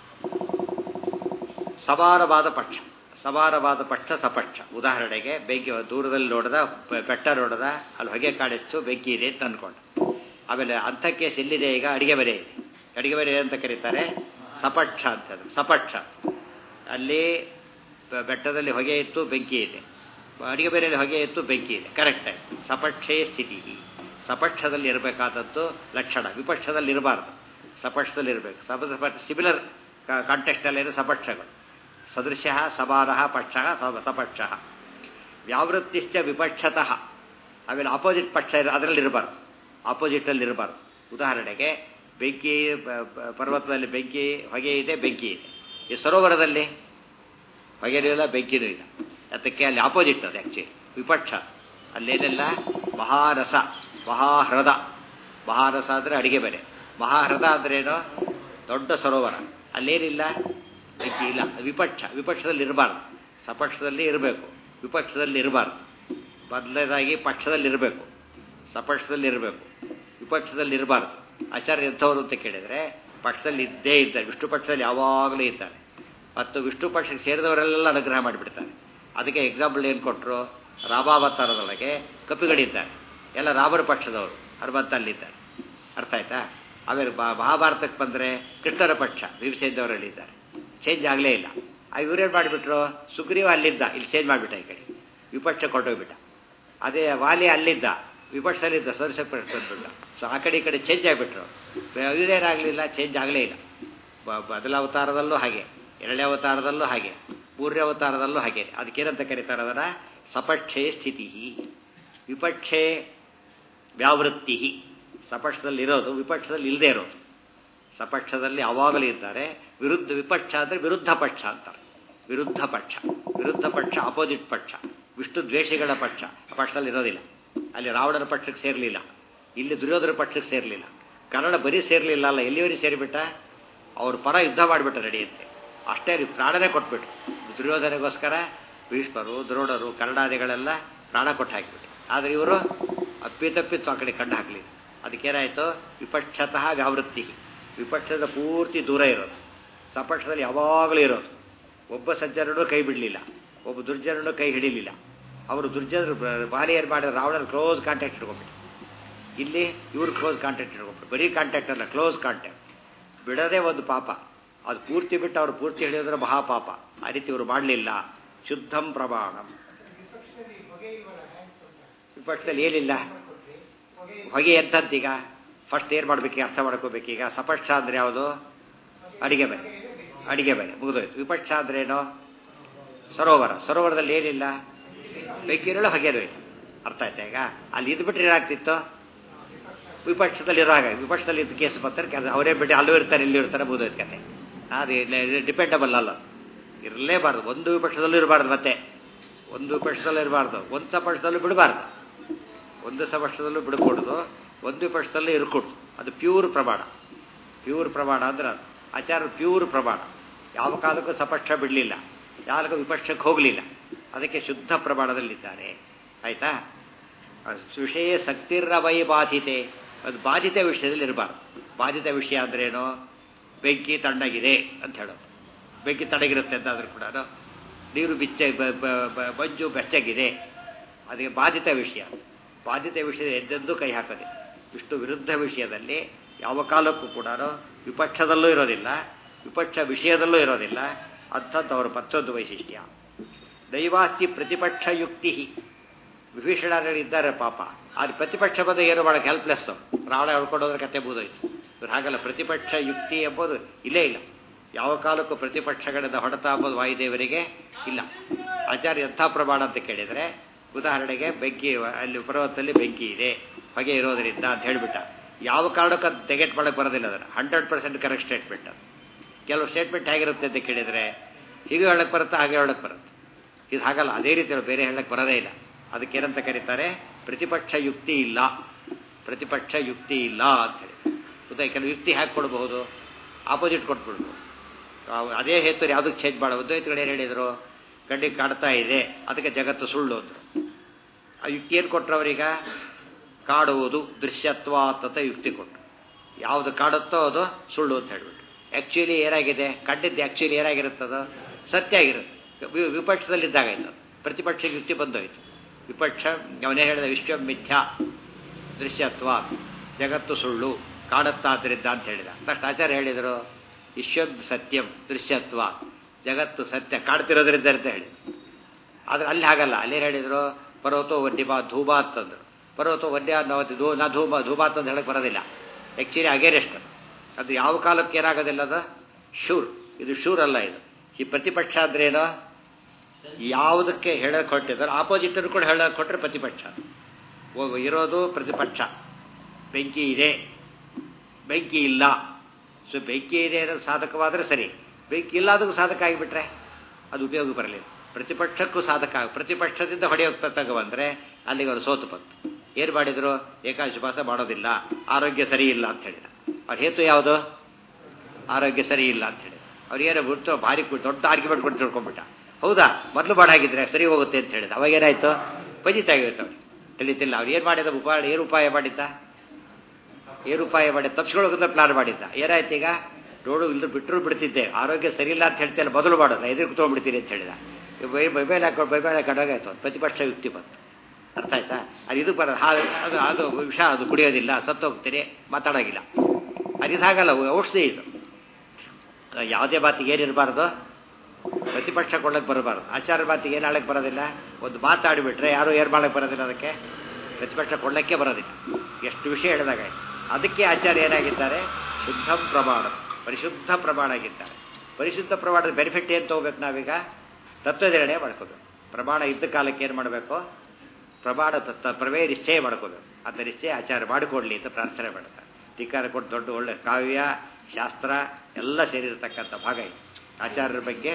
S1: ಸಮಾನವಾದ ಪಕ್ಷ ಸಮಾನವಾದ ಪಕ್ಷ ಸಪಕ್ಷ ಉದಾಹರಣೆಗೆ ಬೆಂಕಿ ದೂರದಲ್ಲಿ ನೋಡಿದ ಬೆಟ್ಟ ನೋಡಿದ ಅಲ್ಲಿ ಹೊಗೆ ಕಾಣಿಸ್ತು ಬೆಂಕಿ ಇದೆ ಅಂತ ಅಂದ್ಕೊಂಡ ಆಮೇಲೆ ಅಂಥ ಕೇಸ್ ಎಲ್ಲಿದೆ ಈಗ ಅಡಿಗೆ ಮನೆ ಇದೆ ಅಡಿಗೆ ಮನೆ ಅಂತ ಕರೀತಾರೆ ಸಪಕ್ಷ ಅಂತ ಸಪಕ್ಷ ಅಲ್ಲಿ ಬೆಟ್ಟದಲ್ಲಿ ಹೊಗೆ ಇತ್ತು ಬೆಂಕಿ ಇದೆ ಅಡಿಗೆ ಮನೆಯಲ್ಲಿ ಹೊಗೆ ಇತ್ತು ಬೆಂಕಿ ಇದೆ ಕರೆಕ್ಟ್ ಆಯ್ತು ಸಪಕ್ಷೇ ಸ್ಥಿತಿ ಸಪಕ್ಷದಲ್ಲಿ ಇರಬೇಕಾದದ್ದು ಲಕ್ಷಣ ವಿಪಕ್ಷದಲ್ಲಿ ಇರಬಾರ್ದು ಸಪಕ್ಷದಲ್ಲಿ ಇರಬೇಕು ಸಪ ಸಪಕ್ಷ ಸಿಮಿಲರ್ ಕಾಂಟೆಕ್ಸ್ಟಲ್ಲಿರೋ ಸಪಕ್ಷಗಳು ಸದೃಶ ಸಮಾನ ಪಕ್ಷ ಸಪಕ್ಷ ವ್ಯಾವೃತ್ತಿಶ್ಚ ವಿಪಕ್ಷತಃ ಆಮೇಲೆ ಆಪೋಸಿಟ್ ಪಕ್ಷ ಅದರಲ್ಲಿ ಇರಬಾರ್ದು ಆಪೋಸಿಟಲ್ಲಿ ಇರಬಾರ್ದು ಉದಾಹರಣೆಗೆ ಬೆಂಕಿ ಪರ್ವತದಲ್ಲಿ ಬೆಂಕಿ ಹೊಗೆ ಇದೆ ಬೆಂಕಿ ಇದೆ ಈ ಸರೋವರದಲ್ಲಿ ಹೊಗೆನೂ ಇಲ್ಲ ಬೆಂಕಿನೂ ಇಲ್ಲ ಅದಕ್ಕೆ ಅಲ್ಲಿ ಆಪೋಸಿಟ್ ಅದು ಆ್ಯಕ್ಚುಲಿ ವಿಪಕ್ಷ ಅಲ್ಲೇನೆಲ್ಲ ಮಹಾರಸ ಮಹಾಹ್ರದ ಮಹಾರಸ ಅಂದರೆ ಅಡಿಗೆ ಮನೆ ಮಹಾಹ್ರದ ಅಂದ್ರೇನು ದೊಡ್ಡ ಸರೋವರ ಅಲ್ಲೇನಿಲ್ಲ ಬೆಂಕಿ ಇಲ್ಲ ವಿಪಕ್ಷ ವಿಪಕ್ಷದಲ್ಲಿ ಇರಬಾರ್ದು ಸಪಕ್ಷದಲ್ಲಿ ಇರಬೇಕು ವಿಪಕ್ಷದಲ್ಲಿ ಇರಬಾರ್ದು ಮೊದಲನೇದಾಗಿ ಪಕ್ಷದಲ್ಲಿ ಇರಬೇಕು ಸಪಕ್ಷದಲ್ಲಿ ಇರಬೇಕು ವಿಪಕ್ಷದಲ್ಲಿ ಇರಬಾರ್ದು ಆಚಾರ್ಯ ಎಂಥವ್ರು ಅಂತ ಕೇಳಿದರೆ ಪಕ್ಷದಲ್ಲಿ ಇದ್ದೇ ಇದ್ದಾರೆ ವಿಷ್ಣು ಪಕ್ಷದಲ್ಲಿ ಯಾವಾಗಲೂ ಇದ್ದಾರೆ ಮತ್ತು ವಿಷ್ಣು ಪಕ್ಷಕ್ಕೆ ಸೇರಿದವರೆಲ್ಲ ಅನುಗ್ರಹ ಮಾಡಿಬಿಡ್ತಾರೆ ಅದಕ್ಕೆ ಎಕ್ಸಾಂಪಲ್ ಏನು ಕೊಟ್ಟರು ರಾಮಾವತಾರದೊಳಗೆ ಕಪಿಗಳಿದ್ದಾರೆ ಎಲ್ಲ ರಾಮರ ಪಕ್ಷದವರು ಹನುಮಂತಲ್ಲಿದ್ದಾರೆ ಅರ್ಥ ಆಯ್ತಾ ಆಮೇಲೆ ಮಹಾಭಾರತಕ್ಕೆ ಬಂದರೆ ಕೃಷ್ಣರ ಪಕ್ಷ ಭೀಮಸೇನದವರಲ್ಲಿದ್ದಾರೆ ಚೇಂಜ್ ಆಗಲೇ ಇಲ್ಲ ಆ ಇವ್ರೇನು ಮಾಡಿಬಿಟ್ರು ಸುಗ್ರೀವ ಅಲ್ಲಿದ್ದ ಇಲ್ಲಿ ಚೇಂಜ್ ಮಾಡಿಬಿಟ್ಟ ಈ ಕಡೆ ವಿಪಕ್ಷ ಕೊಟ್ಟೋಗ್ಬಿಟ್ಟ ಅದೇ ವಾಲಿ ಅಲ್ಲಿದ್ದ ವಿಪಕ್ಷದಲ್ಲಿದ್ದ ಸದಸ್ಯಕ್ಕೆ ಬಂದ್ಬಿಟ್ಟ ಸೊ ಆ ಕಡೆ ಈ ಕಡೆ ಚೇಂಜ್ ಆಗಿಬಿಟ್ರು ಇವರೇನಾಗಲಿಲ್ಲ ಚೇಂಜ್ ಆಗಲೇ ಇಲ್ಲ ಮೊದಲ ಅವತಾರದಲ್ಲೂ ಹಾಗೆ ಎರಡನೇ ಅವತಾರದಲ್ಲೂ ಹಾಗೆ ಮೂರನೇ ಅವತಾರದಲ್ಲೂ ಹಾಗೆ ಅದಕ್ಕೇನಂತ ಕರೀತಾರೆ ಅದನ್ನು ಸಪಕ್ಷೇ ಸ್ಥಿತಿ ವಿಪಕ್ಷೇ ವ್ಯಾವೃತ್ತಿ ಸಪಕ್ಷದಲ್ಲಿ ಇರೋದು ವಿಪಕ್ಷದಲ್ಲಿ ಇಲ್ಲದೆ ಇರೋದು ಸಪಕ್ಷದಲ್ಲಿ ಯಾವಾಗಲೂ ಇದ್ದಾರೆ ವಿರುದ್ಧ ವಿಪಕ್ಷ ಅಂದರೆ ವಿರುದ್ಧ ಪಕ್ಷ ಅಂತಾರೆ ವಿರುದ್ಧ ಪಕ್ಷ ವಿರುದ್ಧ ಪಕ್ಷ ಅಪೋಸಿಟ್ ಪಕ್ಷ ವಿಷ್ಣು ದ್ವೇಷಿಗಳ ಪಕ್ಷ ಪಕ್ಷದಲ್ಲಿ ಇರೋದಿಲ್ಲ ಅಲ್ಲಿ ರಾವಣನ ಪಕ್ಷಕ್ಕೆ ಸೇರಲಿಲ್ಲ ಇಲ್ಲಿ ದುರ್ಯೋಧನ ಪಕ್ಷಕ್ಕೆ ಸೇರಲಿಲ್ಲ ಕನ್ನಡ ಬರೀ ಸೇರಲಿಲ್ಲ ಅಲ್ಲ ಎಲ್ಲಿವರೆಗೆ ಸೇರಿಬಿಟ್ಟ ಅವ್ರ ಪರ ಯುದ್ಧ ಮಾಡಿಬಿಟ್ಟ ನಡೆಯುತ್ತೆ ಅಷ್ಟೇ ಪ್ರಾಣನೇ ಕೊಟ್ಬಿಟ್ರು ದುರ್ಯೋಧನೆಗೋಸ್ಕರ ಭೀಷ್ಮರು ದ್ರೋಣರು ಕನ್ನಡಾದಿಗಳೆಲ್ಲ ಪ್ರಾಣ ಕೊಟ್ಟು ಹಾಕಿಬಿಟ್ರು ಆದರೆ ಇವರು ಅಪ್ಪಿತಪ್ಪಿತ್ತು ಆ ಕಡೆ ಕಣ್ಣು ಹಾಕಲಿಲ್ಲ ಅದಕ್ಕೇನಾಯಿತು ವಿಪಕ್ಷತಃ ವ್ಯಾವೃತ್ತಿ ವಿಪಕ್ಷದ ಪೂರ್ತಿ ದೂರ ಇರೋದು ಸಪಕ್ಷದಲ್ಲಿ ಯಾವಾಗಲೂ ಇರೋದು ಒಬ್ಬ ಸಜ್ಜನೂ ಕೈ ಬಿಡಲಿಲ್ಲ ಒಬ್ಬ ದುರ್ಜನನು ಕೈ ಹಿಡಿಲಿಲ್ಲ ಅವರು ದುರ್ಜನರು ಬಾಲಿಯರ್ ಮಾಡಿದ ರಾವಣನ ಕ್ಲೋಸ್ ಕಾಂಟ್ಯಾಕ್ಟ್ ಇಟ್ಕೊಂಡ್ಬಿಟ್ಟು ಇಲ್ಲಿ ಇವ್ರು ಕ್ಲೋಸ್ ಕಾಂಟ್ಯಾಕ್ಟ್ ಇಟ್ಕೊಂಡ್ಬಿಟ್ಟು ಬರೀ ಕಾಂಟ್ಯಾಕ್ಟ್ ಅಲ್ಲ ಕ್ಲೋಸ್ ಕಾಂಟ್ಯಾಕ್ಟ್ ಬಿಡೋದೇ ಒಂದು ಪಾಪ ಅದು ಪೂರ್ತಿ ಬಿಟ್ಟು ಅವ್ರು ಪೂರ್ತಿ ಹಿಡಿಯೋದ್ರೆ ಮಹಾಪಾಪ ಆ ರೀತಿ ಇವರು ಮಾಡಲಿಲ್ಲ ಶುದ್ಧಂ ಪ್ರಮಾಣಂ ವಿಪಕ್ಷದಲ್ಲಿ ಏನಿಲ್ಲ ಹೊಗೆ ಎಂಥದ್ದೀಗ ಫಸ್ಟ್ ಏನು ಮಾಡ್ಬೇಕು ಅರ್ಥ ಮಾಡ್ಕೋಬೇಕೀಗ ಸಪಕ್ಷ ಅಂದರೆ ಯಾವುದು ಅಡಿಗೆ ಮನೆ ಅಡಿಗೆ ಮನೆ ಮುಗಿದೋಯ್ತು ವಿಪಕ್ಷ ಅಂದ್ರೇನು ಸರೋವರ ಸರೋವರದಲ್ಲಿ ಏನಿಲ್ಲ ಬೆಂಕಿರಳು ಹೊಗೆನೂ ಇಲ್ಲ ಅರ್ಥ ಆಯ್ತಾ ಈಗ ಅಲ್ಲಿ ಇದ್ಬಿಟ್ರೆ ಏನಾಗ್ತಿತ್ತು ವಿಪಕ್ಷದಲ್ಲಿ ಇರೋ ಹಾಗೆ ವಿಪಕ್ಷದಲ್ಲಿ ಇದ್ದು ಕೇಸ್ ಬರ್ತಾರೆ ಕೆಲಸ ಅವರೇ ಬಿಟ್ಟು ಅಲ್ಲೂ ಇರ್ತಾರೆ ಇಲ್ಲಿ ಇರ್ತಾರೆ ಮುಗಿದೋಯ್ತು ಕತೆ ಅದು ಡಿಪೆಂಡಬಲ್ ಅಲ್ಲ ಇರಲೇಬಾರ್ದು ಒಂದು ವಿಪಕ್ಷದಲ್ಲೂ ಇರಬಾರ್ದು ಮತ್ತೆ ಒಂದು ವಿಪಕ್ಷದಲ್ಲೂ ಇರಬಾರ್ದು ಒಂದು ಸಪಕ್ಷದಲ್ಲೂ ಬಿಡಬಾರ್ದು ಒಂದು ಸಪಕ್ಷದಲ್ಲೂ ಬಿಡಕೂಡದು ಒಂದು ವಿಪಕ್ಷದಲ್ಲೂ ಇರಕೂಡ್ದು ಅದು ಪ್ಯೂರ್ ಪ್ರಮಾಣ ಪ್ಯೂರ್ ಪ್ರಮಾಣ ಅಂದ್ರೆ ಅದು ಆಚಾರ ಪ್ಯೂರ್ ಪ್ರಮಾಣ ಯಾವ ಕಾಲಕ್ಕೂ ಸಪಕ್ಷ ಬಿಡಲಿಲ್ಲ ಯಾರಿಗೂ ವಿಪಕ್ಷಕ್ಕೆ ಹೋಗಲಿಲ್ಲ ಅದಕ್ಕೆ ಶುದ್ಧ ಪ್ರಮಾಣದಲ್ಲಿದ್ದಾರೆ ಆಯ್ತಾ ವಿಷಯ ಸಕ್ತಿರ್ರವೈ ಬಾಧಿತೆ ಅದು ಬಾಧಿತ ವಿಷಯದಲ್ಲಿ ಇರಬಾರ್ದು ಬಾಧಿತ ವಿಷಯ ಅಂದ್ರೇನು ಬೆಂಕಿ ತಣ್ಣಗಿದೆ ಅಂತ ಹೇಳೋದು ಬೆಂಕಿ ತಣ್ಣಗಿರುತ್ತೆ ಅಂತ ಆದ್ರೂ ಕೂಡ ನೀರು ಬಿಚ್ಚ ಮಂಜು ಬೆಚ್ಚಗಿದೆ ಅದಕ್ಕೆ ಬಾಧಿತ ವಿಷಯ ಬಾಧಿತ ವಿಷಯ ಎಂದೆಂದೂ ಕೈ ಹಾಕೋದಿಲ್ಲ ಇಷ್ಟು ವಿರುದ್ಧ ವಿಷಯದಲ್ಲಿ ಯಾವ ಕಾಲಕ್ಕೂ ಕೂಡ ವಿಪಕ್ಷದಲ್ಲೂ ಇರೋದಿಲ್ಲ ವಿಪಕ್ಷ ವಿಷಯದಲ್ಲೂ ಇರೋದಿಲ್ಲ ಅಂಥದ್ದು ಅವರ ಮತ್ತೊಂದು ವೈಶಿಷ್ಟ್ಯ ದೈವಾಸ್ತಿ ಪ್ರತಿಪಕ್ಷ ಯುಕ್ತಿ ವಿಭೀಷಣರಿದ್ದಾರೆ ಪಾಪ ಆದ್ರೆ ಪ್ರತಿಪಕ್ಷ ಬಂದ ಏನು ಮಾಡಕ್ಕೆ ಹೆಲ್ಪ್ಲೆಸ್ ರಾವಣ ಹೇಳ್ಕೊಂಡೋದ್ರೆ ಕತೆ ಬೂದೋಯ್ತು ಇವ್ರು ಹಾಗಲ್ಲ ಪ್ರತಿಪಕ್ಷ ಯುಕ್ತಿ ಎಂಬುದು ಇಲ್ಲೇ ಇಲ್ಲ ಯಾವ ಕಾಲಕ್ಕೂ ಪ್ರತಿಪಕ್ಷಗಳಿಂದ ಹೊಡೆತ ಅಂಬೋದು ವಾಯುದೇವರಿಗೆ ಇಲ್ಲ ಆಚಾರ್ಯ ಎಂಥ ಪ್ರಮಾಣ ಅಂತ ಕೇಳಿದರೆ ಉದಾಹರಣೆಗೆ ಬೆಂಕಿ ಅಲ್ಲಿ ಪರ್ವತದಲ್ಲಿ ಬೆಂಕಿ ಇದೆ ಹೊಗೆ ಇರೋದರಿಂದ ಅಂತ ಹೇಳಿಬಿಟ್ಟ ಯಾವ ಕಾರಣಕ್ಕೂ ಅದು ತೆಗೆಟ್ ಮಾಡಕ್ಕೆ ಬರೋದಿಲ್ಲ ಅದನ್ನು ಹಂಡ್ರೆಡ್ ಪರ್ಸೆಂಟ್ ಕರೆಕ್ಟ್ ಸ್ಟೇಟ್ಮೆಂಟ್ ಅದು ಕೆಲವು ಸ್ಟೇಟ್ಮೆಂಟ್ ಹೇಗಿರುತ್ತೆ ಅಂತ ಕೇಳಿದರೆ ಹೀಗೆ ಹೇಳಕ್ಕೆ ಬರುತ್ತೆ ಹಾಗೆ ಹೇಳಕ್ಕೆ ಬರುತ್ತೆ ಇದು ಹಾಗಲ್ಲ ಅದೇ ರೀತಿ ಬೇರೆ ಹೇಳಕ್ಕೆ ಬರೋದೇ ಇಲ್ಲ ಅದಕ್ಕೇನಂತ ಕರೀತಾರೆ ಪ್ರತಿಪಕ್ಷ ಯುಕ್ತಿ ಇಲ್ಲ ಪ್ರತಿಪಕ್ಷ ಯುಕ್ತಿ ಇಲ್ಲ ಅಂತೇಳಿ ಉದಾ ಕೆಲವು ಯುಕ್ತಿ ಹಾಕಿ ಕೊಡಬಹುದು ಆಪೋಸಿಟ್ ಕೊಟ್ಬಿಡ್ಬೋದು ಅದೇ ಹೇತು ಯಾವುದಕ್ಕೆ ಚೇಂಜ್ ಮಾಡೋ ಉದ್ವೈತಗಳು ಏನು ಹೇಳಿದರು ಗಂಡಿಗೆ ಕಾಡ್ತಾ ಇದೆ ಅದಕ್ಕೆ ಜಗತ್ತು ಸುಳ್ಳು ಅಂದರು ಆ ಯುಕ್ತಿ ಏನು ಕೊಟ್ಟರು ಅವರೀಗ ಕಾಡುವುದು ದೃಶ್ಯತ್ವ ಅಂತ ಯುಕ್ತಿ ಕೊಟ್ಟರು ಯಾವುದು ಕಾಡುತ್ತೋ ಅದು ಸುಳ್ಳು ಅಂತ ಹೇಳ್ಬಿಟ್ಟು ಆ್ಯಕ್ಚುಲಿ ಏನಾಗಿದೆ ಕಂಡಿದ್ದು ಆ್ಯಕ್ಚುಲಿ ಏನಾಗಿರುತ್ತದು ಸತ್ಯ ಆಗಿರುತ್ತೆ ವಿಪಕ್ಷದಲ್ಲಿದ್ದಾಗ ಆಯ್ತು ಪ್ರತಿಪಕ್ಷ ಯುಕ್ತಿ ಬಂದೋಯ್ತು ವಿಪಕ್ಷ ಅವನೇ ಹೇಳಿದ ವಿಶ್ವ ಮಿಥ್ಯಾ ದೃಶ್ಯತ್ವ ಜಗತ್ತು ಸುಳ್ಳು ಕಾಡುತ್ತಾದ್ರಿಂದ ಅಂತ ಹೇಳಿದ ತಕ್ಷಣ ಆಚಾರ್ಯ ಹೇಳಿದರು ವಿಶ್ವ ಸತ್ಯಂ ದೃಶ್ಯತ್ವ ಜಗತ್ತು ಸತ್ಯ ಕಾಡ್ತಿರೋದ್ರಿಂದ ಅಂತ ಹೇಳಿ ಆದರೆ ಅಲ್ಲಿ ಹಾಗಲ್ಲ ಅಲ್ಲೇನು ಹೇಳಿದರು ಪರ್ವತೋ ವನ್ಯಬಾ ಧೂಬಾ ಅಂತಂದರು ಪರ್ವತ ವನ್ಯ ನವತಿ ಧೂ ನಾ ಧೂಬ ಧೂಬಾತ್ ಅಂತ ಹೇಳಕ್ಕೆ ಬರೋದಿಲ್ಲ ಆ್ಯಕ್ಚುಲಿ ಅಗೇನೆಸ್ಟ್ ಅದು ಯಾವ ಕಾಲಕ್ಕೆ ಏನಾಗೋದಿಲ್ಲ ಅದು ಶೂರ್ ಇದು ಶೂರ್ ಅಲ್ಲ ಇದು ಈ ಪ್ರತಿಪಕ್ಷ ಅಂದ್ರೇನು ಯಾವುದಕ್ಕೆ ಹೇಳಕ್ಕೆ ಹೊರಟಿದ್ದಾರೆ ಆಪೋಸಿಟ್ ಕೂಡ ಹೇಳಕ್ಕೆ ಕೊಟ್ಟರೆ ಪ್ರತಿಪಕ್ಷ ಇರೋದು ಪ್ರತಿಪಕ್ಷ ಬೆಂಕಿ ಇದೆ ಬೆಂಕಿ ಇಲ್ಲ ಸೊ ಬೆಂಕಿ ಇದೆ ಅನ್ನೋದು ಸಾಧಕವಾದರೆ ಸರಿ ಬೆಂಕಿ ಇಲ್ಲ ಅದಕ್ಕೂ ಸಾಧಕ ಆಗಿಬಿಟ್ರೆ ಅದು ಉಪಯೋಗ ಬರಲಿಲ್ಲ ಪ್ರತಿಪಕ್ಷಕ್ಕೂ ಸಾಧಕ ಪ್ರತಿಪಕ್ಷದಿಂದ ಹೊಡೆಯೋಕ್ಕೆ ಪ್ರಸಂಗ ಬಂದರೆ ಅಲ್ಲಿಗೆ ಅವರು ಸೋತು ಬಂತು ಏನು ಮಾಡಿದರು ಏಕಾಶಿಪಾಸ ಮಾಡೋದಿಲ್ಲ ಆರೋಗ್ಯ ಸರಿ ಇಲ್ಲ ಅಂತ ಹೇಳಿದ ಅವ್ರ ಹೇತು ಯಾವುದು ಆರೋಗ್ಯ ಸರಿ ಇಲ್ಲ ಅಂತ ಹೇಳಿ ಅವ್ರಿಗೇನೋ ಬಿಟ್ಟು ಭಾರಿ ದೊಡ್ಡ ಆರ್ಗ್ಯುಮೆಂಟ್ ಕೊಟ್ಟು ತಿಳ್ಕೊಂಡ್ಬಿಟ್ಟ ಹೌದಾ ಮೊದಲು ಮಾಡಾಗಿದ್ರೆ ಸರಿ ಹೋಗುತ್ತೆ ಅಂತ ಹೇಳಿದ ಅವಾಗ ಏನಾಯ್ತು ಪಜಿತ ಆಗಿರುತ್ತೆ ಅವ್ರಿಗೆ ತಿಳಿತಿಲ್ಲ ಅವ್ರು ಏನು ಮಾಡಿದ ಉಪಾಯ ಏನು ಉಪಾಯ ಮಾಡಿದ್ದ ಏನು ಉಪಾಯ ಮಾಡಿದ ತಪ್ಪಿಸ್ಕೊಳ್ಳೋಕೆ ಪ್ಲಾನ್ ಮಾಡಿದ್ದ ಏನಾಯ್ತು ಈಗ ನೋಡು ಇಲ್ಲದ ಬಿಟ್ಟರು ಬಿಡ್ತಿದ್ದೆ ಆರೋಗ್ಯ ಸರಿ ಇಲ್ಲ ಅಂತ ಹೇಳ್ತಿಲ್ಲ ಮೊದಲು ಮಾಡೋದು ಎದುರು ತೊಗೊಂಡ್ಬಿಡ್ತೀನಿ ಅಂತ ಹೇಳಿದ ಬೈ ಬೈಬೈಲ್ ಹಾಕೊಂಡು ಬೈಬೈಲ್ ಹಾಕೊಂಡಾಗಾಯ್ತು ಪ್ರತಿಪಕ್ಷ ಯುಕ್ತಿ ಬಂತು ಅರ್ಥ ಆಯ್ತಾ ಅದು ಇದು ಬರ ಅದು ಅದು ವಿಷ ಅದು ಕುಡಿಯೋದಿಲ್ಲ ಸತ್ತೋಗ್ತೀರಿ ಮಾತಾಡೋಗಿಲ್ಲ ಅದು ಇದಾಗಲ್ಲ ಔಷಧಿ ಇದು ಯಾವುದೇ ಮಾತಿಗೆ ಏನಿರಬಾರ್ದು ಪ್ರತಿಪಕ್ಷ ಕೊಳ್ಳಕ್ಕೆ ಬರಬಾರ್ದು ಆಚಾರ ಮಾತಿಗೆ ಏನು ಆಳಕ್ಕೆ ಬರೋದಿಲ್ಲ ಒಂದು ಮಾತಾಡಿಬಿಟ್ರೆ ಯಾರು ಏನು ಮಾಡಕ್ಕೆ ಬರೋದಿಲ್ಲ ಅದಕ್ಕೆ ಪ್ರತಿಪಕ್ಷ ಕೊಳ್ಳಕ್ಕೆ ಬರೋದಿಲ್ಲ ಎಷ್ಟು ವಿಷಯ ಹೇಳಿದಾಗ ಅದಕ್ಕೆ ಆಚಾರ್ಯ ಏನಾಗಿದ್ದಾರೆ ಶುದ್ಧ ಪ್ರಮಾಣ ಪರಿಶುದ್ಧ ಪ್ರಮಾಣ ಆಗಿದ್ದಾರೆ ಪರಿಶುದ್ಧ ಪ್ರಮಾಣದ ಬೆನಿಫಿಟ್ ಏನು ತೊಗೋಬೇಕು ನಾವೀಗ ತತ್ವನಿರ್ಣಯ ಮಾಡ್ಕೋಬೇಕು ಪ್ರಮಾಣ ಇದ್ದ ಕಾಲಕ್ಕೆ ಏನು ಮಾಡಬೇಕು ಪ್ರಮಾಣ ತತ್ವ ಪ್ರವೇ ನಿಶ್ಚಯ ಮಾಡ್ಕೋಬೇಕು ಅಂತ ನಿಶ್ಚಯ ಆಚಾರ ಮಾಡಿಕೊಡ್ಲಿ ಅಂತ ಪ್ರಾರ್ಥನೆ ಮಾಡ್ತಾರೆ ಟೀಕಾರ ಕೊಟ್ಟು ದೊಡ್ಡ ಒಳ್ಳೆ ಕಾವ್ಯ ಶಾಸ್ತ್ರ ಎಲ್ಲ ಸೇರಿರತಕ್ಕಂಥ ಭಾಗ ಇದೆ ಆಚಾರ್ಯರ ಬಗ್ಗೆ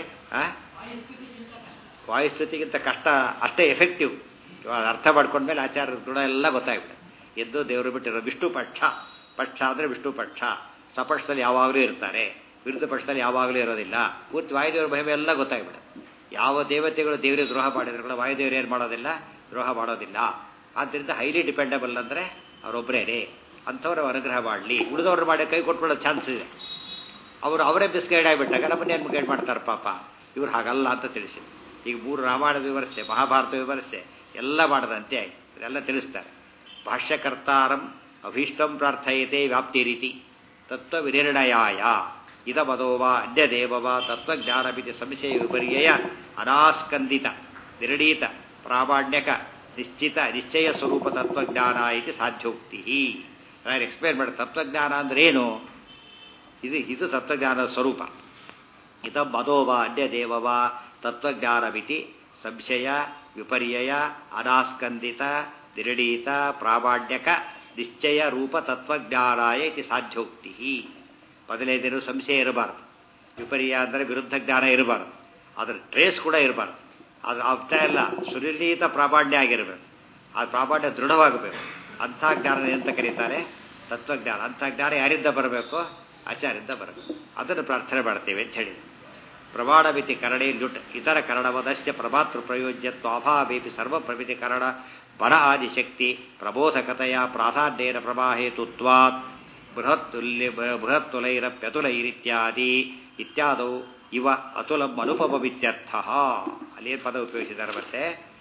S1: ವಾಯುಸ್ಥಿತಿಗಿಂತ ಕಷ್ಟ ಅಷ್ಟೇ ಎಫೆಕ್ಟಿವ್ ಅರ್ಥ ಮಾಡ್ಕೊಂಡ್ಮೇಲೆ ಆಚಾರ್ಯರ ಗುಣ ಎಲ್ಲ ಗೊತ್ತಾಗ್ಬಿಡುತ್ತೆ ಎದ್ದು ದೇವರು ಬಿಟ್ಟಿರೋ ವಿಷ್ಣು ಪಕ್ಷ ಪಕ್ಷ ಅಂದರೆ ವಿಷ್ಣು ಪಕ್ಷ ಸಪಕ್ಷದಲ್ಲಿ ಯಾವಾಗಲೂ ಇರ್ತಾರೆ ವಿರುದ್ಧ ಪಕ್ಷದಲ್ಲಿ ಯಾವಾಗಲೂ ಇರೋದಿಲ್ಲ ಪೂರ್ತಿ ವಾಯುದೇವರ ಮಹಿಮೆ ಎಲ್ಲ ಗೊತ್ತಾಗ್ಬಿಡುತ್ತೆ ಯಾವ ದೇವತೆಗಳು ದೇವರಿಗೆ ದ್ರೋಹ ಮಾಡಿದ್ರು ಕೂಡ ವಾಯುದೇವರು ಏನು ಮಾಡೋದಿಲ್ಲ ದ್ರೋಹ ಮಾಡೋದಿಲ್ಲ ಆದ್ದರಿಂದ ಹೈಲಿ ಡಿಪೆಂಡಬಲ್ ಅಂದರೆ ಅವರೊಬ್ಬರೇ ಅಂಥವ್ರು ಅನುಗ್ರಹ ಮಾಡಲಿ ಉಳಿದವ್ರು ಮಾಡಿ ಕೈ ಕೊಟ್ಕೊಳ್ಳೋ ಚಾನ್ಸ್ ಇದೆ ಅವರು ಅವರೇ ಮಿಸ್ಗೈಡ್ ಆಗಿಬಿಟ್ಟಾಗ ನಮ್ಮನ್ನೇನು ಗೈಡ್ ಮಾಡ್ತಾರೆ ಪಾಪ ಇವ್ರು ಹಾಗಲ್ಲ ಅಂತ ತಿಳಿಸಿ ಈಗ ಮೂರು ರಾಮಾಯಣ ವಿಮರ್ಶೆ ಮಹಾಭಾರತ ವಿಮರ್ಶೆ ಎಲ್ಲ ಮಾಡದಂತೆ ಆಯ್ತು ಇದೆಲ್ಲ ತಿಳಿಸ್ತಾರೆ ಭಾಷ್ಯಕರ್ತಾರಂ ಅಭೀಷ್ಟಂ ಪ್ರಾರ್ಥಯತೆ ವ್ಯಾಪ್ತಿ ರೀತಿ ತತ್ವ ವಿನಿರ್ಣಯಾಯ ಇದಮದೋವ ಅನ್ಯದೇವವ ತತ್ವಜ್ಞಾನಮಿತಿ ಸಂಶಯ ವಿಪರ್ಯಯ ಅನಾಸ್ಕಂದಿತ ನಿರ್ಣೀತ ಪ್ರಾಮಾಣ್ಯಕ ನಿಶ್ಚಿತ ನಿಶ್ಚಯ ಸ್ವರೂಪ ತತ್ವಜ್ಞಾನ ಇದು ಸಾಧ್ಯೋಕ್ತಿ ನಾನು ಎಕ್ಸ್ಪ್ಲೇನ್ ಮಾಡಿ ತತ್ವಜ್ಞಾನ ಅಂದ್ರೆ ಏನು ಇದು ಇದು ತತ್ವಜ್ಞಾನದ ಸ್ವರೂಪ ಇದ ಮದೋವ ಅನ್ಯದೇವವ ತತ್ವಜ್ಞಾನವಿತಿ ಸಂಶಯ ವಿಪರ್ಯಯ ಅನಾಸ್ಕಂದಿತ ದಿರಡೀತ ಪ್ರಾಮಾಣ್ಯಕ ನಿಶ್ಚಯ ರೂಪ ತತ್ವಜ್ಞಾನಾಯ ಇತಿ ಸಾಧ್ಯೋಕ್ತಿ ಮೊದಲನೇದೇನು ಸಂಶಯ ಇರಬಾರ್ದು ವಿಪರ್ಯ ಅಂದರೆ ವಿರುದ್ಧ ಜ್ಞಾನ ಇರಬಾರ್ದು ಅದರ ಟ್ರೇಸ್ ಕೂಡ ಇರಬಾರ್ದು ಅದು ಆಗ್ತಾ ಇಲ್ಲ ಸುನಿರ್ಣೀತ ಪ್ರಾಮಾಣ್ಯ ಆಗಿರಬೇಕು ಆ ಪ್ರಾಮಾಣ್ಯ ದೃಢವಾಗಬೇಕು ಅಂಥ ಜ್ಞಾನ ಎಂತ ಕರೀತಾರೆ ತತ್ವಜ್ಞಾನ ಅಂಥ ಜ್ಞಾನ ಯಾರಿಂದ ಬರಬೇಕು ಆಚಾರ್ಯದಿಂದ ಬರಬೇಕು ಅದನ್ನು ಪ್ರಾರ್ಥನೆ ಮಾಡ್ತೇವೆ ಅಂತ ಹೇಳಿ ಪ್ರಮಾಣಮಿತಿ ಕರಣೆ ಲುಟ್ ಇತರ ಕರಣವದಸ್ಯ ಪ್ರಮಾತೃ ಪ್ರಯೋಜ್ಯತ್ವ ಅಭಾವೇಪಿ ಸರ್ವ ಪ್ರಮಿತಿ ಕರಣ ಬರ ಆದಿ ಶಕ್ತಿ ಪ್ರಬೋಧಕತೆಯ ಪ್ರಾಧಾನ್ಯೇನ ಪ್ರವಾಹೇತುತ್ವಾತ್ ಬೃಹತ್ ತುಲ್ಯ ಬೃಹತ್ ತುಲೈರಪ್ಯತುಲೈರಿತ್ಯಾದಿ ಇತ್ಯಾದೌ ಇವ ಅತುಲಂ ಅನುಪಮವಿತ್ಯರ್ಥ ಅಲ್ಲೇನು ಪದ ಉಪಯೋಗಿಸಿದ್ದಾರೆ ಮತ್ತೆ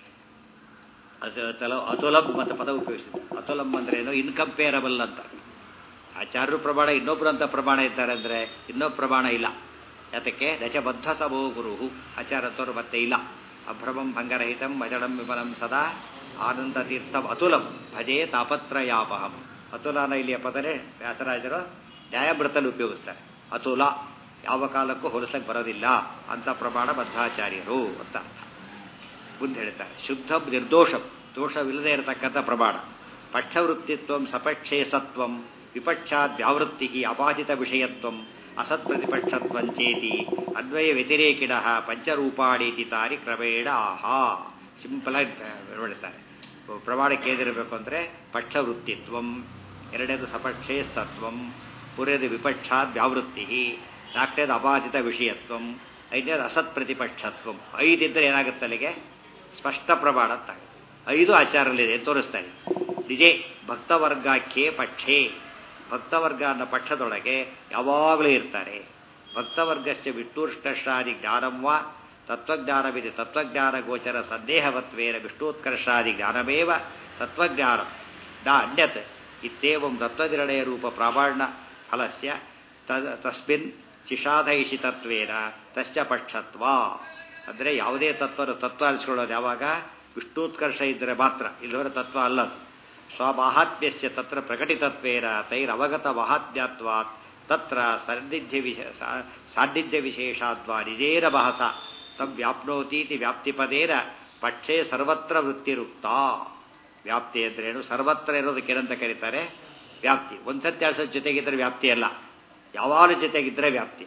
S1: ಅತುಲ ಅತುಲಂ ಅಂತ ಪದ ಉಪಯೋಗಿಸಿದ್ದಾರೆ ಅತುಲಂ ಅಂದ್ರೆ ಏನು ಇನ್ಕಂಪೇರಬಲ್ ಅಂತ ಆಚಾರ್ಯರು ಪ್ರಮಾಣ ಇನ್ನೊಬ್ರು ಅಂತ ಪ್ರಮಾಣ ಇದ್ದಾರೆ ಅಂದ್ರೆ ಇನ್ನೊಬ್ಬ ಪ್ರಮಾಣ ಇಲ್ಲ ಯಾತಕ್ಕೆ ರಚಬದ್ಧ ಸಭೋ ಗುರು ಆಚಾರತವರು ಮತ್ತೆ ಇಲ್ಲ ಅಭ್ರಮಂ ಭಂಗರಹಿತಂ ಅಜಡಂ ವಿಮಲಂ ಸದಾ ಆನಂದ ತೀರ್ಥಂ ಅತುಲಂ ಭಜೆ ತಾಪತ್ರಯಾಪಹಂ ಅತುಲನ ಇಲ್ಲಿಯ ಪದನೇ ವ್ಯಾಸರಾಜರು ನ್ಯಾಯಮೃತಲ್ಲಿ ಉಪಯೋಗಿಸ್ತಾರೆ ಅತುಲ ಯಾವ ಕಾಲಕ್ಕೂ ಹೋಲಿಸಕ್ಕೆ ಬರೋದಿಲ್ಲ ಅಂತ ಪ್ರಮಾಣ ಬದ್ಧಾಚಾರ್ಯರು ಅಂತ ಅರ್ಥ ಮುಂದೆ ಹೇಳ್ತಾರೆ ಶುದ್ಧ ನಿರ್ದೋಷಂ ದೋಷವಿಲ್ಲದೆ ಇರತಕ್ಕಂಥ ಪ್ರಮಾಣ ಪಕ್ಷವೃತ್ತಿತ್ವಂ ಸಪಕ್ಷೇ ಸತ್ವಂ ವಿಪಕ್ಷಾದ್ ವ್ಯಾವೃತ್ತಿ ಅಪಾಚಿತ ವಿಷಯತ್ವಂ ಅಸತ್ ಪ್ರತಿಪಕ್ಷತ್ವಂಚೇತಿ ಅನ್ವಯ ವ್ಯತಿರೇಕಿಣ ಪಂಚರೂಪಾಣೀತಿ ತಾರಿ ಕ್ರಮೇಣ ಆಹಾ ಸಿಂಪಲ್ ಆಗಿ ಹೇಳ್ತಾರೆ ಪ್ರಮಾಣಕ್ಕೆ ಏನಿರಬೇಕು ಅಂದರೆ ಪಕ್ಷವೃತ್ತಿತ್ವಂ ಎರಡನೇದು ಸಪಕ್ಷೇ ಸತ್ವಂ ಮೂರನೇದು ವಿಪಕ್ಷಾದ್ ವ್ಯಾವೃತ್ತಿ ನಾಲ್ಕನೇದು ಅಪಾಚಿತ ವಿಷಯತ್ವಂ ಐದನೇದು ಅಸತ್ ಪ್ರತಿಪಕ್ಷತ್ವಂ ಐದಿದ್ದರೆ ಏನಾಗುತ್ತೆ ಅಲ್ಲಿಗೆ ಸ್ಪಷ್ಟ ಪ್ರಮಾಣ ಅಂತ ಐದು ಆಚಾರಲ್ಲಿದೆ ತೋರಿಸ್ತಾರೆ ನಿಜೇ ಭಕ್ತವರ್ಗಾಖ್ಯೆ ಪಕ್ಷೇ ಭಕ್ತವರ್ಗ ಅನ್ನೋ ಪಕ್ಷದೊಳಗೆ ಯಾವಾಗಲೂ ಇರ್ತಾರೆ ಭಕ್ತವರ್ಗಸ್ಯ ವಿಷ್ಣುಷ್ಕರ್ಷಾದಿ ಜ್ಞಾನಂವ ತತ್ವಜ್ಞಾನವಿದೆ ತತ್ವಜ್ಞಾನ ಗೋಚರ ಸಂದೇಹವತ್ವೇನ ವಿಷ್ಣೋತ್ಕರ್ಷಾದಿ ಜ್ಞಾನಮೇವ ತತ್ವಜ್ಞಾನ ನ ಅನ್ಯತ್ ಇತ್ಯೇವಂ ತತ್ವನಿರ್ಣಯ ರೂಪ ಪ್ರಾಮಾಣ್ಯ ಫಲಸ್ಯ ತಸ್ಮಿನ್ ಶಿಷಾಧೈಷಿತತ್ವೇನ ತಸ್ಯ ಪಕ್ಷತ್ವ ಅಂದರೆ ಯಾವುದೇ ತತ್ವ ತತ್ವ ಅನಿಸ್ಕೊಳ್ಳೋದು ಯಾವಾಗ ವಿಷ್ಣುತ್ಕರ್ಷ ಇದ್ದರೆ ಮಾತ್ರ ಇಲ್ಲವರೆ ತತ್ವ ಅಲ್ಲದು ಸ್ವಮಾಹಾತ್ಮ್ಯಸ್ಯ ತತ್ರ ಪ್ರಕಟಿತತ್ವೇನ ತೈರವಗತ ಮಹಾತ್ಮ್ಯತ್ವಾತ್ ತತ್ರ ಸಾನ್ನಿಧ್ಯ ವಿಶೇ ಸಾನ್ನಿಧ್ಯ ವಿಶೇಷಾದ್ವಾ ನಿಜೇನ ಬಹಸ ತಂ ವ್ಯಾಪ್ನೋತೀತಿ ವ್ಯಾಪ್ತಿಪದೇನ ಪಕ್ಷೇ ಸರ್ವತ್ರ ವೃತ್ತಿರುಕ್ತ ವ್ಯಾಪ್ತಿ ಅಂದ್ರೇನು ಸರ್ವತ್ರ ಇರೋದಕ್ಕೆ ಏನಂತ ಕರೀತಾರೆ ವ್ಯಾಪ್ತಿ ಒಂದ್ಸತ್ಯ ಜೊತೆಗಿದ್ರೆ ವ್ಯಾಪ್ತಿ ಅಲ್ಲ ಯಾವಾಗಲೂ ಜೊತೆಗಿದ್ರೆ ವ್ಯಾಪ್ತಿ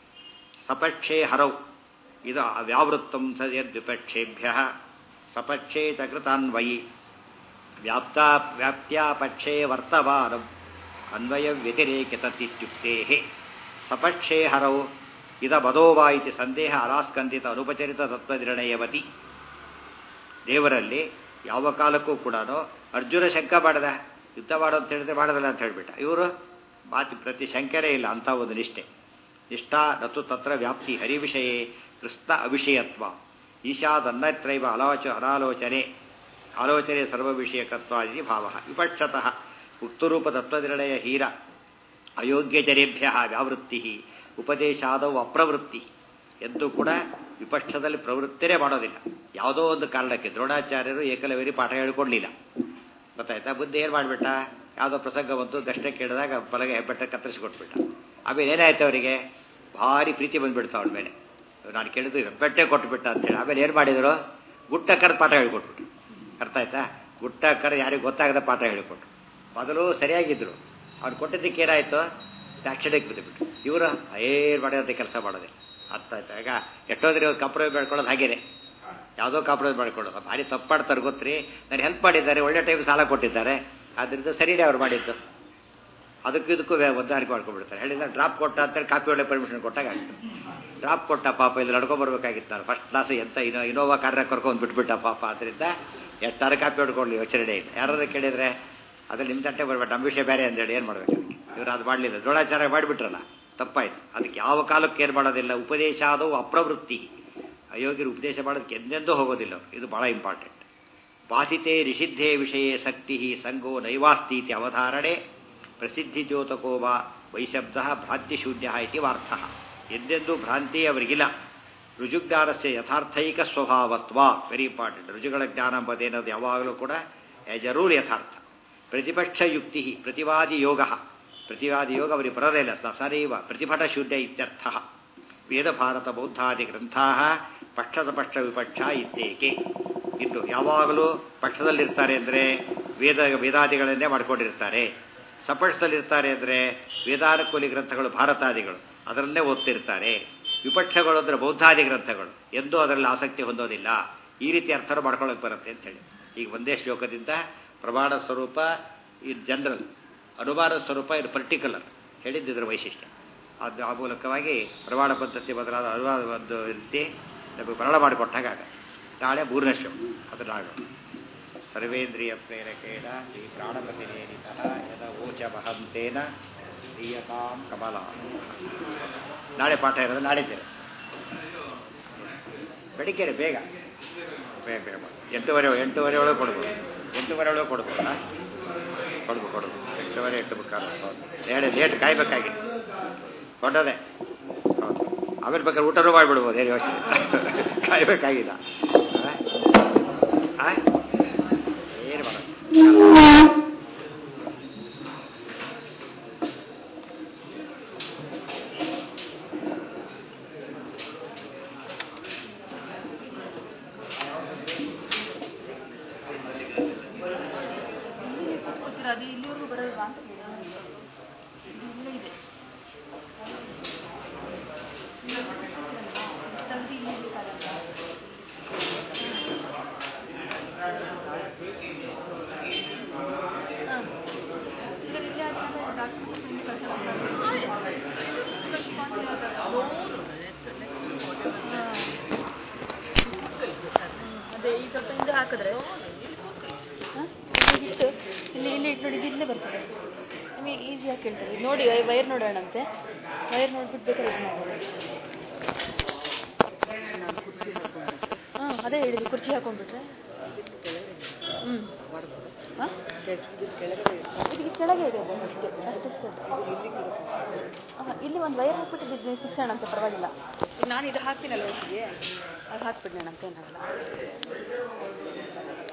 S1: ಸಪಕ್ಷೇ ಹರೌ ಇದು ವ್ಯಾವೃತ್ತಂ ಸದ್ವಿಪಕ್ಷೇಭ್ಯ ಸಪಕ್ಷೇ ತಕೃತಾನ್ವಯಿ ವ್ಯಾಪ್ತಾ ವ್ಯಾಪ್ತ್ಯಾ ಪಕ್ಷೇ ವರ್ತಮಾನಂ ಅನ್ವಯ ವ್ಯತಿರೇಕಿತತ್ಯುಕ್ತೆ ಸಪಕ್ಷೇ ಹರೌ ಇದ ಮದೋವಾ ಇತಿ ಸಂದೇಹ ಅನಾಸ್ಕಂದಿತ ಅನುಪಚರಿತ ತತ್ವನಿರ್ಣಯವತಿ ದೇವರಲ್ಲಿ ಯಾವ ಕಾಲಕ್ಕೂ ಕೂಡ ಅರ್ಜುನ ಶಂಕ ಮಾಡದ ಯುದ್ಧ ಮಾಡೋ ಅಂತ ಹೇಳಿದ್ರೆ ಮಾಡೋದಿಲ್ಲ ಅಂತ ಹೇಳ್ಬಿಟ್ಟ ಇವರು ಮಾತಿ ಪ್ರತಿ ಶಂಕರೇ ಇಲ್ಲ ಅಂತ ಒಂದು ನಿಷ್ಠೆ ನಿಷ್ಠಾ ನತು ತತ್ರ ವ್ಯಾಪ್ತಿ ಹರಿವಿಷಯೇ ಕೃಷ್ಣ ಅವಿಷಯತ್ವ ಈಶಾದನ್ನತ್ರೈವ ಅಲಾಚ ಅನಾಲೋಚನೆ ಆಲೋಚನೆ ಸರ್ವವಿಷಯಕತ್ವಾದಿ ಭಾವ ವಿಪಕ್ಷತಃ ಉಕ್ತರೂಪ ತತ್ವನಿರ್ಣಯ ಹೀರ ಅಯೋಗ್ಯಜನೇಭ್ಯ ವ್ಯಾವೃತ್ತಿ ಉಪದೇಶಾದವು ಅಪ್ರವೃತ್ತಿ ಎಂದು ಕೂಡ ವಿಪಕ್ಷದಲ್ಲಿ ಪ್ರವೃತ್ತಿರೇ ಮಾಡೋದಿಲ್ಲ ಯಾವುದೋ ಒಂದು ಕಾರಣಕ್ಕೆ ದ್ರೋಣಾಚಾರ್ಯರು ಏಕಲವೇರಿ ಪಾಠ ಹೇಳ್ಕೊಡ್ಲಿಲ್ಲ ಗೊತ್ತಾಯ್ತಾ ಬುದ್ಧಿ ಏನು ಮಾಡಿಬಿಟ್ಟ ಯಾವುದೋ ಪ್ರಸಂಗ ಬಂತು ದಷ್ಟೆ ಕೇಳಿದಾಗ ಬಲಗೆ ಹೆಬ್ಬೆಟ್ಟ ಕತ್ತರಿಸಿಕೊಟ್ಬಿಟ್ಟ ಆಮೇಲೆ ಏನಾಯ್ತು ಅವರಿಗೆ ಭಾರಿ ಪ್ರೀತಿ ಬಂದ್ಬಿಡ್ತು ಅವಳ ಮೇಲೆ ನಾನು ಕೇಳಿದ್ದು ಹೆಬ್ಬೆಟ್ಟೆ ಕೊಟ್ಬಿಟ್ಟ ಅಂತೇಳಿ ಆಮೇಲೆ ಏನು ಮಾಡಿದರು ಗುಟ್ಟಕ್ಕರ ಪಾಠ ಹೇಳ್ಕೊಟ್ಬಿಟ್ಟು ಅರ್ಥ ಆಯ್ತಾ ಗುಟ್ಟಕ್ಕರ ಯಾರಿಗೆ ಗೊತ್ತಾಗದ ಪಾಠ ಹೇಳಿಕೊಟ್ರು ಮೊದಲು ಸರಿಯಾಗಿದ್ರು ಅವ್ರು ಕೊಟ್ಟಿದ್ದಕ್ಕೆ ಏನಾಯ್ತು ದಾಕ್ಷಿಣ್ಯಕ್ಕೆ ಬಿದ್ದುಬಿಟ್ಟು ಇವರು ಏನು ಮಾಡಿದಂಥ ಕೆಲಸ ಮಾಡೋದಿಲ್ಲ ಅರ್ಥ ಆಯ್ತಾ ಈಗ ಎಷ್ಟೋದ್ರಿ ಕಾಂಪ್ರಮೈಸ್ ಮಾಡ್ಕೊಳ್ಳೋದು ಹಾಗೇನೆ ಯಾವುದೋ ಕಾಂಪ್ರಮೈಸ್ ಮಾಡ್ಕೊಳ್ಳೋದು ಭಾರಿ ತಪ್ಪು ಮಾಡ್ತಾರೆ ಗೊತ್ತ್ರಿ ನಾನು ಹೆಲ್ಪ್ ಮಾಡಿದ್ದಾರೆ ಒಳ್ಳೆ ಟೈಮ್ ಸಾಲ ಕೊಟ್ಟಿದ್ದಾರೆ ಆದ್ದರಿಂದ ಸರಿನೇ ಅವ್ರು ಮಾಡಿದ್ದು ಅದಕ್ಕೂ ಇದಕ್ಕೂ ಹೊಂದಾಣಿಕೆ ಮಾಡ್ಕೊಂಡ್ಬಿಡ್ತಾರೆ ಹೇಳಿದ ಡ್ರಾಪ್ ಕೊಟ್ಟ ಅಂತೇಳಿ ಕಾಪಿ ಒಳ್ಳೆ ಪರ್ಮಿಷನ್ ಕೊಟ್ಟಾಗ ಆಗ್ತದೆ ಡ್ರಾಪ್ ಕೊಟ್ಟ ಪಾಪ ಇಲ್ಲಿ ನಡ್ಕೊಂಡ್ಬರ್ಬೇಕಾಗಿತ್ತು ನಾನು ಫಸ್ಟ್ ಕ್ಲಾಸ್ ಎಂತ ಇನೋ ಇನೋವಾ ಕಾರ್ಯ ಕರ್ಕೊಂಡು ಬಿಟ್ಬಿಟ್ಟ ಪಾಪ ಅದರಿಂದ ಎಷ್ಟಾರು ಕಾಪಿ ಹೊಡ್ಕೊಳ್ಳಿ ಯೋಚನೆ ಇಲ್ಲ ಯಾರಾದ್ರೂ ಕೇಳಿದ್ರೆ ಅದ್ರಲ್ಲಿ ನಿಮ್ಮ ತಟ್ಟೆ ಬರ್ಬೇಕು ನಮ್ಮ ವಿಷಯ ಬೇರೆ ಅಂತೇಳಿ ಏನು ಮಾಡ್ಬೇಕು ಇವರು ಅದು ಮಾಡಲಿಲ್ಲ ದ್ರೋಣಾಚಾರ ಮಾಡಿಬಿಟ್ರಲ್ಲ ತಪ್ಪಾಯ್ತು ಅದಕ್ಕೆ ಯಾವ ಕಾಲಕ್ಕೆ ಏನು ಮಾಡೋದಿಲ್ಲ ಉಪದೇಶ ಆದವು ಅಪ್ರವೃತ್ತಿ ಅಯೋಗ್ಯರು ಉಪದೇಶ ಮಾಡೋದಕ್ಕೆ ಎಂದೆಂದೂ ಹೋಗೋದಿಲ್ಲ ಇದು ಬಹಳ ಇಂಪಾರ್ಟೆಂಟ್ ಬಾಧಿತೆ ನಿಷಿದ್ಧೇ ವಿಷಯೇ ಶಕ್ತಿ ಸಂಗೋ ನೈವಾಸ್ತೀತಿ ಅವಧಾರಣೆ ಪ್ರಸಿದ್ಧಿ ದ್ಯೋತಕೋ ವಾ ವೈಶಬ್ದ ಭ್ರಾಂತಿಶೂನ್ಯ ಇತಿ ವಾರ್ಥ ಎಂದೆಂದೂ ಭ್ರಾಂತಿ ಅವರಿಗಿಲ್ಲ ರುಜುಜ್ಞಾನಸ್ಯ ಯಥಾರ್ಥೈಕ ಸ್ವಭಾವತ್ವ ವೆರಿ ಇಂಪಾರ್ಟೆಂಟ್ ರುಜುಗಳ ಜ್ಞಾನ ಎಂಬುದೇನದು ಯಾವಾಗಲೂ ಕೂಡ ಆಸ್ ಎ ರೂಲ್ ಯಥಾರ್ಥ ಪ್ರತಿಪಕ್ಷ ಯುಕ್ತಿ ಪ್ರತಿವಾದಿ ಯೋಗ ಪ್ರತಿವಾದಿ ಯೋಗ ಅವರಿಗೆ ಬರೋದೇ ಇಲ್ಲ ಸ- ಸರೈವ ಪ್ರತಿಭಟ ಶೂನ್ಯ ಇತ್ಯರ್ಥ ವೇದ ಭಾರತ ಬೌದ್ಧಾದಿ ಗ್ರಂಥಾ ಪಕ್ಷದ ಪಕ್ಷ ವಿಪಕ್ಷ ಇತ್ತೇಕೆ ಇನ್ನು ಯಾವಾಗಲೂ ಪಕ್ಷದಲ್ಲಿರ್ತಾರೆ ಅಂದರೆ ವೇದ ವೇದಾದಿಗಳನ್ನೇ ಮಾಡ್ಕೊಂಡಿರ್ತಾರೆ ಸಪಕ್ಷದಲ್ಲಿರ್ತಾರೆ ಅಂದರೆ ವೇದಾನುಕೂಲಿ ಗ್ರಂಥಗಳು ಭಾರತಾದಿಗಳು ಅದರಲ್ಲೇ ಓದ್ತಿರ್ತಾರೆ ವಿಪಕ್ಷಗಳು ಅಂದರೆ ಬೌದ್ಧಾದಿ ಗ್ರಂಥಗಳು ಎಂದೂ ಅದರಲ್ಲಿ ಆಸಕ್ತಿ ಹೊಂದೋದಿಲ್ಲ ಈ ರೀತಿ ಅರ್ಥ ಮಾಡ್ಕೊಳ್ಳೋಕೆ ಬರುತ್ತೆ ಅಂತೇಳಿ ಈಗ ಒಂದೇ ಶ್ಲೋಕದಿಂದ ಪ್ರಮಾಣ ಸ್ವರೂಪ ಇನ್ ಜನರಲ್ ಅನುಮಾನ ಸ್ವರೂಪ ಇದು ಪರ್ಟಿಕ್ಯುಲರ್ ಹೇಳಿದ್ದು ಇದರ ವೈಶಿಷ್ಟ್ಯ ಅದು ಆ ಮೂಲಕವಾಗಿ ಪ್ರಮಾಣ ಪದ್ಧತಿ ಬದಲಾದ ಅನುವಾದ ಒಂದು ರೀತಿ ನಮಗೆ ಮರಣ ಮಾಡಿಕೊಟ್ಟಾಗ ಆಗ ನಾಳೆ ಮೂರನೇ ಶ್ಲೋಕ ಅದು ನಾಳೆ ಸರ್ವೇಂದ್ರಿಯ ಪ್ರೇರಕೇಣ ಶ್ರೀ ಪ್ರಾಣಪತಿನೇನಿತಃ ಯದ ಓಚ ಮಹಂತೇನ ದೀಯತಾಂ ಕಮಲ ನಾಳೆ ಪಾಠ ಇರೋದು ನಾಳಿದ್ದೇವೆ ಬೆಳಿಗ್ಗೆ ಬೇಗ ಬೇಗ ಬೇಗ ಮಾಡಿ. ಎಂಟೂವರೆ ಎಂಟೂವರೆ ಒಳಗೆ ಕೊಡ್ಬೋದು ಎಂಟೂವರೆ ಒಳಗೆ ಕೊಡ್ಬೋದಾ ಕೊಡ್ಬೋದು ಕೊಡ್ಬೋದು ಎಂಟೂವರೆ ಎಂಟು ಮುಕ್ಕಾಲು ಹೌದು ಹೇಳಿ ಲೇಟ್ ಕಾಯ್ಬೇಕಾಗಿತ್ತು ಕೊಟ್ಟದೆ ಹೌದು ಆಮೇಲೆ ಬೇಕಾದ್ರೆ ಊಟನೂ ಮಾಡಿಬಿಡ್ಬೋದು ಏನು ಯೋಚನೆ ಕಾಯ್ಬೇಕಾಗಿಲ್ಲ ಆ? ಆ? ಏನು ಮಾಡೋದು
S2: ಗೊತ್ತಿಲ್ಲ ಅದು ಇಲ್ಲಿವರೆಗೂ ಬರೋಲ್ವಾ ಅಂತ ಕೇಳಿದೆ. ಇದು ಇಲ್ಲೇ ಇದೆ ತೆಗ್ದು ಇಲ್ಲಿ ಇಡ್ಲಿಕ್ಕಾಗಲ್ವಾ? ಹಾ. ಈಗ ಇಲ್ಲೇ ಆದ್ಮೇಲೆ ಡಾಕ್ಟ್ರ್ ಇಲ್ಲಿ ಕಳ್ಸ್ಕೊಂಡು ಅದೇ ಈ ಸ್ವಲ್ಪ ಹಿಂದೆ ಹಾಕಿದ್ರೆ ಹ? ಇಲ್ಲಿ ಇಟ್ಟು ಇಲ್ಲಿ ಇಲ್ಲಿ ಇಟ್ಟು ನೋಡಿ ಇದು ಇಲ್ಲೇ ಬರ್ತದೆ ನಿಮಗೆ ಈಸಿಯಾಗಿ ಕೇಳ್ತಾರೆ ಇದು ನೋಡಿ ವೈರ್ ನೋಡೋಣಂತೆ ವೈರ್ ನೋಡ್ಬಿಟ್ಟು ಬೇಕಾದ್ರೆ ಇದು ಮಾಡೋಣ ಹಾಂ ಅದೇ ಹೇಳಿದ್ದು ಕುರ್ಚಿ ಹಾಕೊಂಡ್ಬಿಟ್ರೆ ಹ್ಞೂ ಹಾಂ ಇದಕ್ಕೆ ಕೆಳಗೆ ಇದೆ ಅದು ಅಷ್ಟೇ ಅಷ್ಟೇ ಹಾಂ ಇಲ್ಲಿ ಒಂದು ವೈರ್ ಹಾಕ್ಬಿಟ್ಟು ಬಿದ್ದು ಸಿಕ್ಸೋಣ ಅಂತ ಪರವಾಗಿಲ್ಲ ಈಗ ನಾನು ಇದು ಹಾಕ್ತೀನಲ್ಲ ಒಟ್ಟಿಗೆ ಅದು ಹಾಕ್ಬಿಡ್ನೇನಂತ ಏನಾಗಲ್ಲ